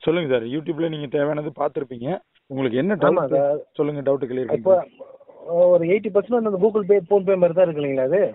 சொல்லுங்க சார் யூடியூப்ல நீங்க தேவையானது பார்த்துருப்பீங்க உங்களுக்கு என்ன ஆமா டவுட் சார் சொல்லுங்க டவுட் கிளியர் இப்போ ஒரு எயிட்டி பர்சன்ட் அந்த கூகுள் பே ஃபோன் பே மாதிரி தான் இருக்கு இல்லைங்களா அது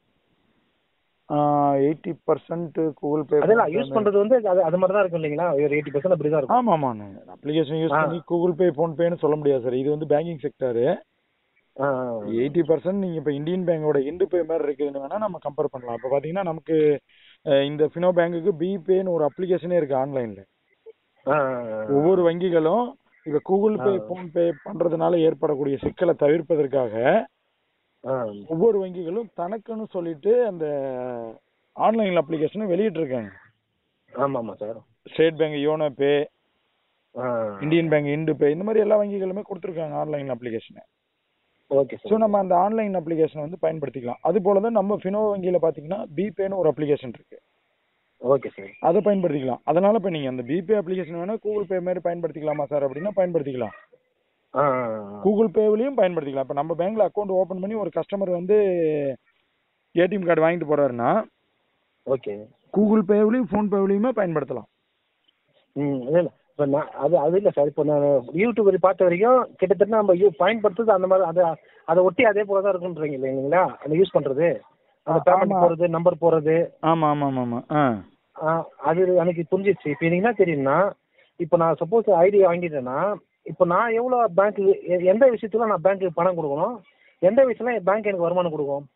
எயிட்டி பர்சன்ட் கூகுள் பே அதெல்லாம் யூஸ் பண்றது வந்து அது அது மாதிரி தான் இருக்கும் இல்லைங்களா ஒரு எயிட்டி பர்சன்ட் அப்படி தான் இருக்கும் ஆமா ஆமா அப்ளிகேஷன் யூஸ் ஆ. பண்ணி கூகுள் பே ஃபோன் பேன்னு சொல்ல முடியாது சார் இது வந்து பேங்கிங் செக்டர் ஆ, எயிட்டி பர்சன்ட் நீங்க இப்ப இந்தியன் பேங்கோட இண்டு பே மாதிரி இருக்குதுன்னு வேணா நம்ம கம்பேர் பண்ணலாம் இப்ப பாத்தீங்கன்னா நமக்கு அஹ், இந்த ஃபினோ பேங்குக்கு பிபேன்னு ஒரு அப்ளிகேஷனே இருக்கு ஆன்லைன்ல ஆ, ஒவ்வொரு வங்கிகளும் இப்ப கூகுள் பே ஆ. ஃபோன் பே பண்றதுனால ஏற்படக்கூடிய சிக்கலை தவிர்ப்பதற்காக ஆ, ஒவ்வொரு வங்கிகளும் தனக்குன்னு சொல்லிட்டு அந்த ஆன்லைன் அப்ளிகேஷனை வெளியிட்டு இருக்காங்க ஆமா ஆமா sir State Bank YONO pay ஆ, இந்தியன் பேங்க் இண்டு பே இந்த மாதிரி எல்லா வங்கிகளுமே கொடுத்துருக்காங்க ஆன்லைன் அப்ளிகேஷனை ஓகே ஸோ சார் நம்ம அந்த ஆன்லைன் அப்ளிகேஷனை வந்து பயன்படுத்திக்கலாம் அது போல தான் நம்ம ஃபினோ வங்கியில பாத்தீங்கன்னா பிபேன்னு ஒரு அப்ளிகேஷன் இருக்கு ஓகே சார் அதை பயன்படுத்திக்கலாம் அதனால இப்போ நீங்க அந்த பிபே அப்ளிகேஷன் வேணா கூகுள் பே மாதிரி பயன்படுத்திக்கலாமா சார் அப்படின்னா பயன்படுத்திக்கலாம் ஆ, கூகுள் பேவிலையும் பயன்படுத்திக்கலாம் இப்போ நம்ம பேங்க்ல அக்கௌண்ட் ஓபன் பண்ணி ஒரு கஸ்டமர் வந்து ஏடிஎம் கார்டு வாங்கிட்டு போறாருன்னா ஓகே கூகுள் பேவிலையும் ஃபோன் பேவிலையுமே பயன்படுத்தலாம் ம் இல்லை இல்லை இப்போ நான் அது அது இல்லை சார் இப்போ நான் யூடியூப் பார்த்த வரைக்கும் கிட்டத்தட்ட நம்ம யூ பயன்படுத்துறது அந்த மாதிரி அதை அதை ஒட்டி அதே போல தான் இருக்குன்றீங்க இல்லைங்களா அந்த யூஸ் பண்ணுறது அந்த ஆ, பேமெண்ட் ஆமா. போகிறது நம்பர் போகிறது ஆமா ஆமா ஆமா ஆமா ஆ ஆ, அது எனக்கு புரிஞ்சிச்சு இப்போ எனக்கு என்ன தெரியும்னா இப்போ நான் சப்போஸ் ஐடி வாங்கிட்டேன்னா இப்போ நான் எவ்வளோ பேங்க்கு எந்த விஷயத்துல நான் பேங்க்குக்கு பணம் கொடுக்கணும் எந்த விஷயத்துல பேங்க் எனக்கு வருமானம் கொடுக்கும்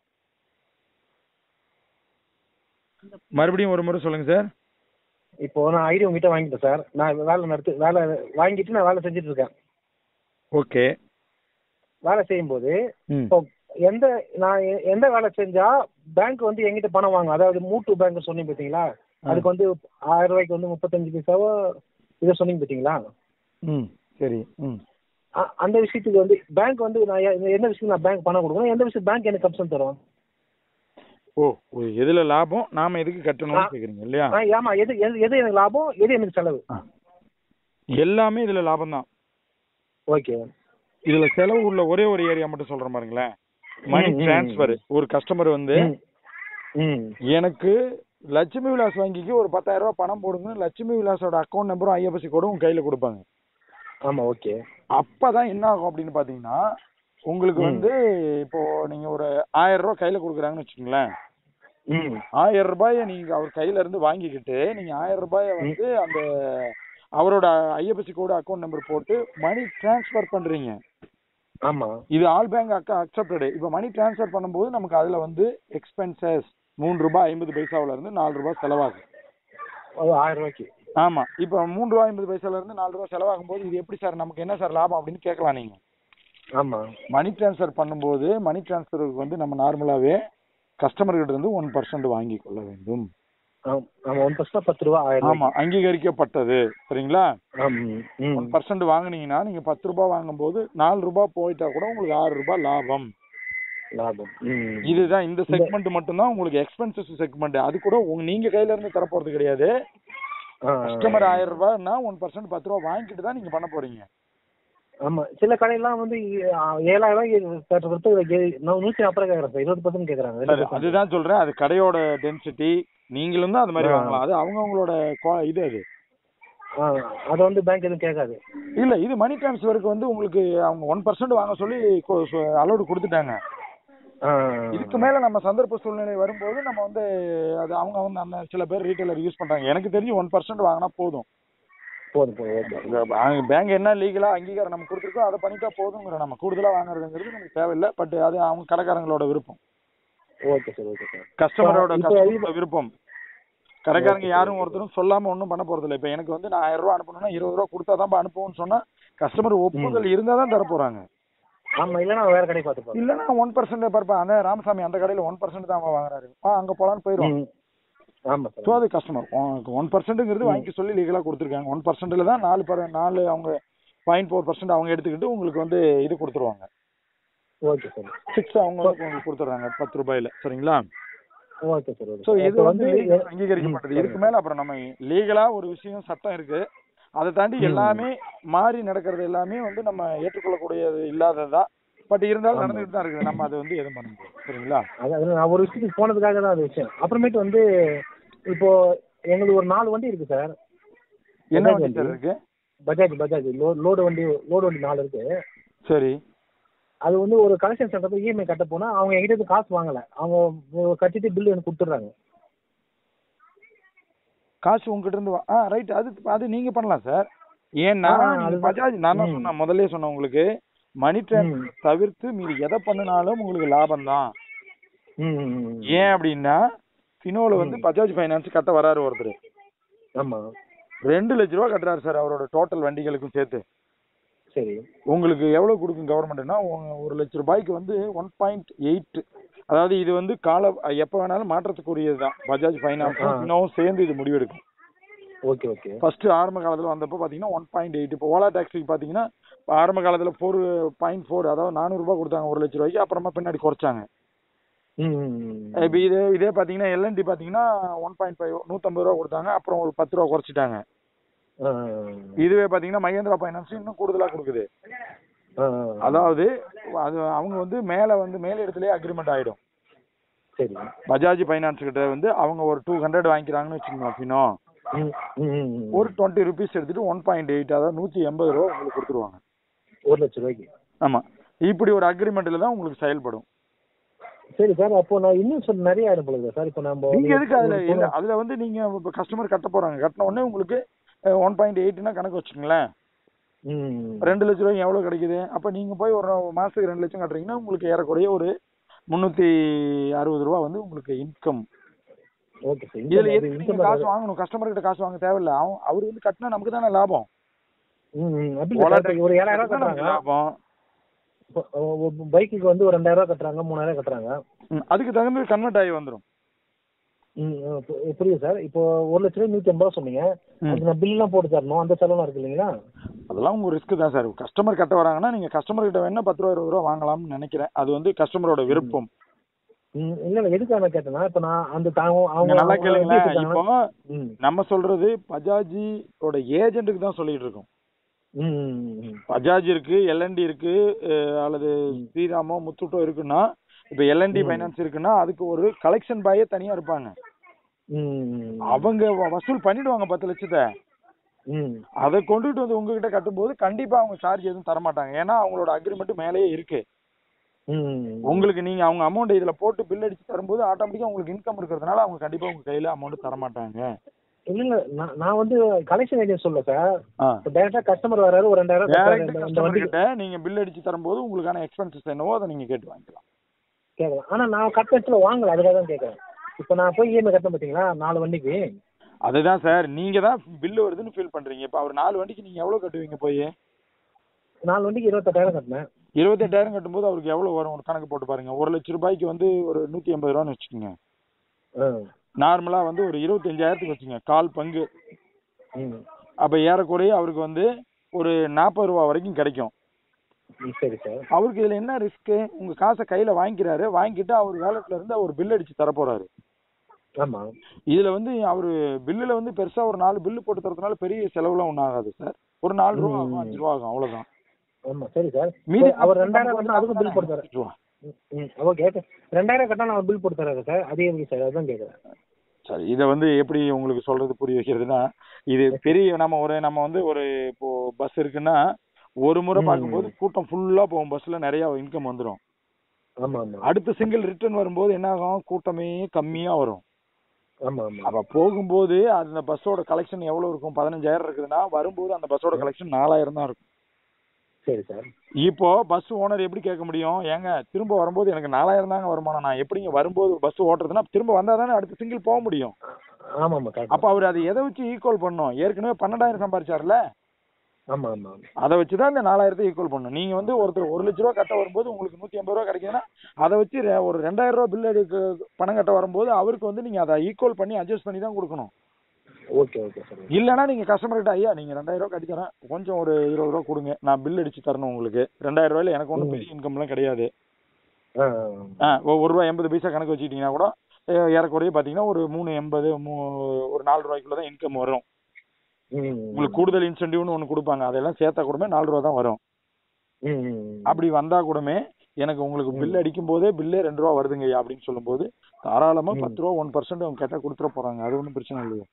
மறுபடியும் ஒரு முறை சொல்லுங்க சார் இப்போ நான் ஐடி உங்ககிட்ட வாங்கிட்டேன் சார் நான் வேலை நடத்து வேலை வாங்கிட்டு நான் வேலை செஞ்சுட்டு இருக்கேன் ஓகே வேலை செய்யும்போது ம் இப்போ எந்த நான் எ- எந்த வேலை செஞ்சா பேங்க் வந்து எங்கிட்ட பணம் வாங்கும் அதாவது மூட்டு பேங்க் சொன்னீங்க பார்த்தீங்களா அதுக்கு வந்து ஆயிரம் ரூபாய்க்கு வந்து முப்பத்தஞ்சு பைசாவோ இதை சொன்னீங்க பார்த்தீங்களா ம் சரி ம் அ- அந்த விஷயத்துக்கு வந்து பேங்க் வந்து நான் எ- எந்த விஷயத்துக்கு நான் பேங்க் பணம் கொடுக்கணும் எந்த விஷயம் பேங்க் எனக்கு கமிஷன் தரும் ஓ ஓ, எதுல லாபம் நாம எதுக்கு கட்டணும்னு ஆ. கேக்குறீங்க இல்லையா ஆ, ஆமா எது எது எது எனக்கு லாபம் எது எனக்கு செலவு ஆ. எல்லாமே இதுல லாபம் தான் ஓகே இதுல செலவு உள்ள ஒரே ஒரு ஏரியா மட்டும் சொல்றேன் பாருங்களேன் மணி ம், ம், டிரான்ஸ்ஃபர் ஒரு கஸ்டமர் வந்து ம். ம் எனக்கு லட்சுமி விலாஸ் வங்கிக்கு ஒரு பத்தாயிரம் ரூபாய் பணம் போடுங்க லட்சுமி விலாஸோட அக்கௌண்ட் நம்பரும் ஐஎஃப்எஸ்சி கோடும் உங்க கையில கொடுப்பாங்க ஆமா ஓகே அப்பதான் என்ன ஆகும் அப்படின்னு பாத்தீங்கன்னா உங்களுக்கு ம். வந்து இப்போ நீங்க ஒரு ஆயிரம் ரூபாய் கையில கொடுக்குறாங்கன்னு வச்சுக்கோங்களேன் ம் ஆயிரம் ரூபாய நீங்க அவர் கையில இருந்து வாங்கிக்கிட்டு நீங்க ஆயிரம் ரூபாய வந்து அந்த அவரோட ஐஎஃப்எஸ்சி கோடு அக்கௌண்ட் நம்பர் போட்டு மணி டிரான்ஸ்ஃபர் பண்றீங்க ஆமா இது ஆல் பேங்க் அக்கா அக்செப்டடு இப்போ மணி டிரான்ஸ்ஃபர் பண்ணும்போது நமக்கு அதுல வந்து எக்ஸ்பென்சஸ் மூணு ரூபாய் ஐம்பது பைசாவுல இருந்து நாலு ரூபாய் செலவாகும் அது ஆயிரம் ரூபாய்க்கு ஆமா இப்போ மூணு ரூபாய் ஐம்பது பைசால இருந்து நாலு ரூபாய் செலவாகும் போது இது எப்படி சார் நமக்கு என்ன சார் லாபம் அப்படின்னு கேட்கலாம் நீங்க ஆமா மணி டிரான்ஸ்ஃபர் பண்ணும்போது மணி டிரான்ஸ்ஃபருக்கு வந்து நம்ம நார்மலாவே கஸ்டமர் கிட்ட இருந்து ஒன் பர்சன்ட் வாங்கி கொள்ள வேண்டும் ஆம், ஆமா ஒன் பர்சன்ட் பத்து ரூபா ஆயிரம் ஆமா அங்கீகரிக்கப்பட்டது சரிங்களா ரூபாய்க்கு. ஆம், ம் ஒன் பர்சன்ட் வாங்குனீங்கன்னா நீங்க பத்து ரூபாய் வாங்கும்போது நாலு ரூபாய் போயிட்டா கூட உங்களுக்கு ஆறு ரூபாய் லாபம் லாபம் ம் இதுதான் இந்த செக்மெண்ட் மட்டும்தான் உங்களுக்கு எக்ஸ்பென்சஸ் செக்மெண்ட் அது கூட உங்க நீங்க கையில இருந்து தர போறது கிடையாது ஆ, கஸ்டமர் ஆயிரம் ரூபாய்னா ஒன் பர்சன்ட் பத்து ரூபாய் வாங்கிட்டு தான் நீங்க பண்ண போறீங்க ஆமா சில கடையெல்லாம் வந்து ஆ, ஏழாயிரம் ரூபாய்க்கு கட்டுற கொடுத்து ஏ- நான் நூத்தி நாற்பது ரூபாய் கேட்கறேன் சார் இருபது பர்சன்ட் கேட்கறாங்க அது- அதுதான் சொல்றேன் அது கடையோட டென்சிட்டி நீங்களும் தான் அது மாதிரி ஆ. வாங்கலாம் அது அவங்கவங்களோட குவா- இது அது ஆ, அதை வந்து பேங்க் எதுவும் கேட்காது இல்ல இது மணி டிரான்ஸ்ஃபருக்கு வந்து உங்களுக்கு அவங்க ஒன் பர்சன்ட் வாங்க சொல்லி அலோடு கொடுத்துட்டாங்க ஆ, இதுக்கு மேல நம்ம சந்தர்ப்ப சூழ்நிலை வரும்போது நம்ம வந்து அது அவங்க வந்து அந்த சில பேர் ரீட்டைலர் யூஸ் பண்றாங்க எனக்கு தெரிஞ்சு ஒன் பர்சன்ட் வாங்கினா போதும் போதும் போதும் ஓகே பேங்க் என்ன லீகலா அங்கீகாரம் நம்ம கொடுத்துருக்கோம் அதை பண்ணிட்டா போதுங்கிற நம்ம கூடுதலா வாங்குறதுங்கிறது நமக்கு தேவையில்லை பட் அது அவங்க கடைக்காரங்களோட விருப்பம் ஓகே சார் ஓகே சார் கஸ்டமரோட இப்போ கஸ்டமரோட விருப்பம் கடைக்காரங்க யாரும் ஒருத்தரும் சொல்லாம ஒன்றும் பண்ண போறது இல்லை இப்போ எனக்கு வந்து நான் ஆயிரம் ரூபா அனுப்பணும்னா இருபது ரூபா கொடுத்தா தான் அனுப்புவோம்னு சொன்னா கஸ்டமர் ஒப்புதல் இருந்தா தான் தர போறாங்க ஆமா இல்லைன்னா வேற கடை பார்த்துப்போம் இல்லைன்னா ஒன் பர்சன்ட் பார்ப்பேன் அந்த ராமசாமி அந்த கடையில ஒன் பர்சன்ட் தான் அவன் வாங்குறாரு ஆ அங்க போலான்னு போயிடும் ம். ஆமா ஸோ சார் அது கஸ்டமர் ஒன் பர்சன்ட்டுங்கிறது வாங்கி சொல்லி லீகலாக கொடுத்துருக்காங்க ஒன் பர்சன்ட்ல தான் நாலு பர் நாலு அவங்க பாயிண்ட் ஃபோர் பர்சன்ட் அவங்க எடுத்துக்கிட்டு உங்களுக்கு வந்து இது கொடுத்துருவாங்க ஓகே சார் சிக்ஸ் அவங்க வந்து உங்களுக்கு கொடுத்துட்றாங்க பத்து ரூபாயில சரிங்களா okay sir okay so sir. இது இப்போ வந்து legal அங்கீகரிக்கப்பட்டது ம், இதுக்கு மேல அப்புறம் நம்ம லீகலா ஒரு விஷயம் சட்டம் இருக்கு அதை தாண்டி ம். எல்லாமே மாறி நடக்கிறது எல்லாமே வந்து நம்ம ஏற்றுக்கொள்ளக்கூடியது இல்லாததுதான் பட் இருந்தாலும் ஆமா. நடந்துகிட்டு தான் இருக்குது நம்ம அதை வந்து எதுவும் பண்ண முடியாது சரிங்களா அதாவது நான் ஒரு விஷயத்துக்கு போனதுக்காக தான் அது விஷயம் அப்புறமேட்டு வந்து இப்போ எங்களுக்கு ஒரு நாலு வண்டி இருக்கு சார் என்ன பஜாஜ் வண்டி சார் வண்டி. இருக்கு பஜாஜ் பஜாஜ் லோ லோடு வண்டி லோடு வண்டி நாலு இருக்கு சரி அது வந்து ஒரு கலெக்ஷன் சென்டர் போய் இஎம்ஐ கட்ட போனா அவங்க என்கிட்ட இருந்து காசு வாங்கல அவங்க கட்டிட்டு பில் எனக்கு கொடுத்துட்றாங்க காசு உங்ககிட்ட இருந்து வா- ஆ ரைட் அது அது நீங்க பண்ணலாம் சார் ஏன்னா ஆ, நீங்க அதுதான். பஜாஜ் நான் தான் ம். சொன்னேன் முதல்லயே சொன்னேன் உங்களுக்கு மணி டிரான்ஸ்ஃபர் தவிர்த்து மீதி எதை பண்ணினாலும் உங்களுக்கு லாபம் தான் ம் ம், ம். ஏன் அப்படின்னா ஃபினோல வந்து ம். பஜாஜ் ஃபைனான்ஸ் கட்ட வராரு ஒருத்தர் ஆமா ரெண்டு லட்ச ரூபா கட்டுறாரு சார் அவரோட டோட்டல் வண்டிகளுக்கும் சேர்த்து சரி உங்களுக்கு எவ்வளவு கொடுக்கும் கவர்மெண்ட்னா ஒரு லட்ச ரூபாய்க்கு வந்து ஒன் பாயிண்ட் எயிட் அதாவது இது வந்து கால எப்ப வேணாலும் மாற்றத்துக்குரியது தான் பஜாஜ் ஃபைனான்ஸ் ஆ. இன்னும் சேர்ந்து இது முடிவெடுக்கும் ஓகே ஓகே ஃபர்ஸ்ட் ஆரம்ப காலத்துல வந்தப்போ பாத்தீங்கன்னா ஒன் பாயிண்ட் எயிட் இப்போ ஓலா டாக்ஸிக்கு பாத்தீங்கன்னா இப்ப ஆரம்ப காலத்துல ஃபோர் பாயிண்ட் ஃபோர் அதாவது நானூறு ரூபாய் கொடுத்தாங்க ஒரு லட்ச ரூபாய்க்கு அப்புறமா பின்னாடி குறைச்சாங்க ம் ம், ம். இப்போ இதே இதே பாத்தீங்கன்னா எல்என்டி பாத்தீங்கன்னா ஒன் பாயிண்ட் ஃபைவ் நூத்தம்பது ரூபா கொடுத்தாங்க அப்புறம் ஒரு பத்து ரூபா குறைச்சிட்டாங்க ஆ, இதுவே பாத்தீங்கன்னா மகேந்திரா ஃபைனான்ஸ் இன்னும் கூடுதலா கொடுக்குது ஆ, ஆ. அதாவது அது அவங்க வந்து மேல வந்து மேல் இடத்துலயே அக்ரிமெண்ட் ஆயிடும் சரி பஜாஜ் ஃபைனான்ஸ் கிட்ட வந்து அவங்க ஒரு டூ ஹண்ட்ரட் வாங்கிக்கிறாங்கன்னு வச்சுக்கோங்க பின்னோ ம் ம், ம், ம். ஒரு டுவெண்ட்டி ருபீஸ் எடுத்துட்டு ஒன் பாயிண்ட் எயிட் அதாவது நூத்தி எண்பது ரூபா உங்களுக்கு கொடுத்துருவாங்க ஒரு லட்ச ரூபாய்க்கு ஆமா இப்படி ஒரு அக்ரிமெண்ட்ல தான் உங்களுக்கு செயல்படும் சரி சார் அப்போ நான் இன்னும் சொல்ல நிறைய ஆயிரம் போல சார் இப்போ நம்ம நீங்க எதுக்கு அதுல இல்ல அதுல வந்து நீங்க இப்ப கஸ்டமர் கட்ட போறாங்க கட்டின உடனே உங்களுக்கு ஒன் பாயிண்ட் எயிட்னா கணக்கு வச்சுக்கோங்களேன் ம் ரெண்டு லட்ச ரூபாய் எவ்வளவு கிடைக்குது அப்ப நீங்க போய் ஒரு மாசத்துக்கு ரெண்டு லட்சம் கட்டுறீங்கன்னா உங்களுக்கு ஏறக்குறைய ஒரு முன்னூத்தி அறுபது ரூபா வந்து உங்களுக்கு இன்கம் ஓகே சார் இதுல இந்த எதுக்கு நீங்க காசு வாங்கணும் கஸ்டமர் கிட்ட காசு வாங்க தேவையில்ல அவன் அவர் வந்து கட்டினா நமக்கு தானே லாபம் ம் ம் அப்படி இல்லை ஓலா சார், இப்போ ஒரு ஏழாயிரம் ரூபாய் கட்டினா நமக்கு கட்டுறாங்க லாபம் இப்போ, ஒரு பைக்குக்கு வந்து ஒரு ரெண்டாயிரம் ரூபாய் கட்டுறாங்க மூணாயிரம் கட்டுறாங்க ம், அதுக்கு தகுந்த கன்வெர்ட் ஆகி வந்துரும் ம் ஆ, பு- புரியுது சார் இப்போ ஒரு லட்ச ரூபாய் நூற்றி ஐம்பது ரூபா சொன்னீங்க ம். அதுக்கு நான் பில்லாம் போட்டு தரணும் அந்த செலவுலாம் இருக்கு இல்லைங்களா அதெல்லாம் உங்க ரிஸ்க் தான் சார் கஸ்டமர் கட்ட வராங்கன்னா நீங்க கஸ்டமர் கிட்ட வேணா பத்து ரூபா இருபது ரூபா வாங்கலாம்னு நினைக்கிறேன் அது வந்து கஸ்டமரோட விருப்பம் ம் இல்லை இல்லை எதுக்காக நான் கேட்டேன்னா இப்போ நான் அந்த தாங்க அவங்க நீங்க நல்லா அவங்க கேளுங்களேன் எப்படி இருக்காங்கன்னா- இப்போ ம் நம்ம சொல்றது பஜாஜியோட ஏஜென்ட்டுக்கு தான் சொல்லிட்டு இருக்கோம் ம் ம், ம் பஜாஜ் இருக்கு எல்என்டி இருக்கு அஹ் அல்லது ஸ்ரீராமோ முத்தூட்டோ இருக்குன்னா இப்ப எல்என்டி ம். ஃபைனான்ஸ் இருக்குன்னா அதுக்கு ஒரு கலெக்ஷன் பாயே தனியா இருப்பாங்க ம் ம் அவங்க வ- வசூல் பண்ணிடுவாங்க பத்து லட்சத்தை ம் அதை கொண்டுட்டு வந்து உங்ககிட்ட கட்டும்போது கண்டிப்பா அவங்க சார்ஜ் எதுவும் தர மாட்டாங்க ஏன்னா அவங்களோட அக்ரிமெண்ட் மேலேயே இருக்கு ம் உங்களுக்கு நீங்க அவங்க அமௌண்ட் இதுல போட்டு பில் அடிச்சு தரும்போது ஆட்டோமேட்டிக்கா உங்களுக்கு இன்கம் இருக்கிறதுனால அவங்க கண்டிப்பா உங்க கையில அமௌண்ட் தர மாட்டாங்க இல்ல இல்ல நான் நான் வந்து கலெக்ஷன் ஏஜென்ட் சொல்ல சார் ஆ. இப்போ டேரக்டா கஸ்டமர் வராரு ஒரு ரெண்டாயிரம் ரூபாய் டைரக்ட் கட்டுறாரு. இந்த- இந்த கஸ்டமர் வண்டிக்கு கிட்ட நீங்க பில் அடிச்சு தரும்போது உங்களுக்கான எக்ஸ்பென்சஸ் என்னவோ அதை நீங்க கேட்டு வாங்கிக்கலாம் கேட்கலாம் ஆனா நான் கட்டணத்துல வாங்கல அதுக்காக தான் கேட்கறேன் இப்போ நான் போய் இஎம்ஐ கட்டணும் பாத்தீங்களா நாலு வண்டிக்கு அதுதான் சார் நீங்க தான் பில் வருதுன்னு ஃபீல் பண்றீங்க இப்ப அவர் நாலு வண்டிக்கு நீங்க எவ்வளவு கட்டுவீங்க போய் நாலு வண்டிக்கு இருபத்தெட்டாயிரம் கட்டினேன் இருபத்தெட்டாயிரம் கட்டும்போது அவருக்கு எவ்வளவு வரும் ஒரு கணக்கு போட்டு பாருங்க ஒரு லட்ச ரூபாய்க்கு வந்து ஒரு நூத்தி எண்பது ரூபான்னு வச்சுக்கோங்க ஆ நார்மலா வந்து ஒரு இருபத்தஞ்சாயிரத்துக்கு வச்சுங்க கால் பங்கு ம் அப்ப ஏறக்குறைய அவருக்கு வந்து ஒரு நாற்பது ரூபா வரைக்கும் கிடைக்கும் ம், சரி சார் அவருக்கு இதுல என்ன ரிஸ்க் உங்க காசை கையில வாங்கிக்கிறாரு வாங்கிட்டு அவர் வேலட்ல இருந்து அவர் பில் அடிச்சு தர போறாரு ஆமா இதுல வந்து அவரு பில்லுல வந்து பெருசா ஒரு நாலு பில்லு போட்டு தரதுனால பெரிய செலவுலாம் ஒன்றும் ஆகாது சார் ஒரு நாலு ரூபா ஆகும் அஞ்சு ரூபா ஆகும் அவ்வளவுதான் ஆமா சரி சார் மீதி அவர் ரெண்டாயிரம் கட்டினா அதுக்கும் பில் போட்டு தரேன் அஞ்சு ரூபா. ம் ஓகே ரெண்டாயிரம் கட்டினா நான் பில் போட்டு தரேன் சார் அதே எப்படி சார் அதுதான் கேட்குறேன் சரி இதை வந்து எப்படி உங்களுக்கு சொல்றது புரிய வைக்கிறதுனா இது பெரிய நம்ம ஒரு நம்ம வந்து ஒரு இப்போ பஸ் இருக்குன்னா ஒரு முறை ம். பார்க்கும்போது கூட்டம் ஃபுல்லா போகும் பஸ்ல நிறைய இன்கம் வந்துடும் ஆமா ஆமா அடுத்த சிங்கிள் ரிட்டர்ன் வரும்போது என்ன ஆகும் கூட்டமே கம்மியா வரும் ஆமா ஆமா அப்ப போகும்போது அந்த பஸ்ஸோட கலெக்ஷன் எவ்வளவு இருக்கும் பதினஞ்சாயிரம் இருக்குதுன்னா வரும்போது அந்த பஸ்ஸோட கலெக்ஷன் நாலாயிரம் தான் இருக்கும் சரி சார் இப்போ பஸ் ஓனர் எப்படி கேட்க முடியும் ஏங்க திரும்ப வரும்போது எனக்கு நாலாயிரம் தாங்க வருமானம் நான் எப்படிங்க வரும்போது பஸ் ஓட்டுறதுன்னா திரும்ப வந்தா தானே அடுத்த சிங்கிள் போக முடியும் ஆமா ஆமா கரெக்ட் அப்ப அவர் அதை எதை வச்சு ஈக்குவல் பண்ணும் ஏற்கனவே பன்னெண்டாயிரம் சம்பாரிச்சார்ல ஆமா ஆமா அதை வச்சு தான் இந்த நாலாயிரத்தை ஈக்குவல் பண்ணும் நீங்க வந்து ஒருத்தர் ஒரு லட்ச ரூபா கட்ட வரும்போது உங்களுக்கு நூத்தி ஐம்பது ரூபா கிடைக்குதுன்னா அதை வச்சு ரெ- ஒரு ரெண்டாயிரம் ரூபா பில் எடுக்க பணம் கட்ட வரும்போது அவருக்கு வந்து நீங்க அதை ஈக்குவல் பண்ணி அட்ஜஸ்ட் பண்ணி தான் கொடுக்கணும் ஓகே ஓகே சார் இல்லைன்னா நீங்க கஸ்டமர் கிட்ட ஐயா நீங்க ரெண்டாயிரம் ரூபா கட்டி தரேன் கொஞ்சம் ஒரு இருபது ரூபா கொடுங்க நான் பில் அடிச்சு தரணும் உங்களுக்கு ரெண்டாயிரம் ரூபாயில எனக்கு ஒன்றும் பெரிய இன்கம்லாம் கிடையாது ஆ ஆ ஒ- ஒரு ரூபா எண்பது பைசா கணக்கு வச்சுக்கிட்டீங்கன்னா கூட அஹ், ஏறக்குறைய பாத்தீங்கன்னா ஒரு மூணு எண்பது மூ ஒரு நாலு ரூபாய்க்குள்ள தான் இன்கம் வரும் ம் உங்களுக்கு கூடுதல் இன்சென்டிவ்னு ஒன்று கொடுப்பாங்க அதெல்லாம் சேர்த்தா கூடமே நாலு ரூபா தான் வரும் ம் ம் அப்படி வந்தா கூடமே எனக்கு உங்களுக்கு பில் அடிக்கும் போதே பில்லே ரெண்டு ரூபா வருதுங்கய்யா அப்படின்னு சொல்லும்போது தாராளமா ம். பத்து ரூபா ஒன் பர்சன்ட் அவங்க கேட்டா கொடுத்துட போறாங்க அது ஒன்றும் பிரச்சனை இல்லையா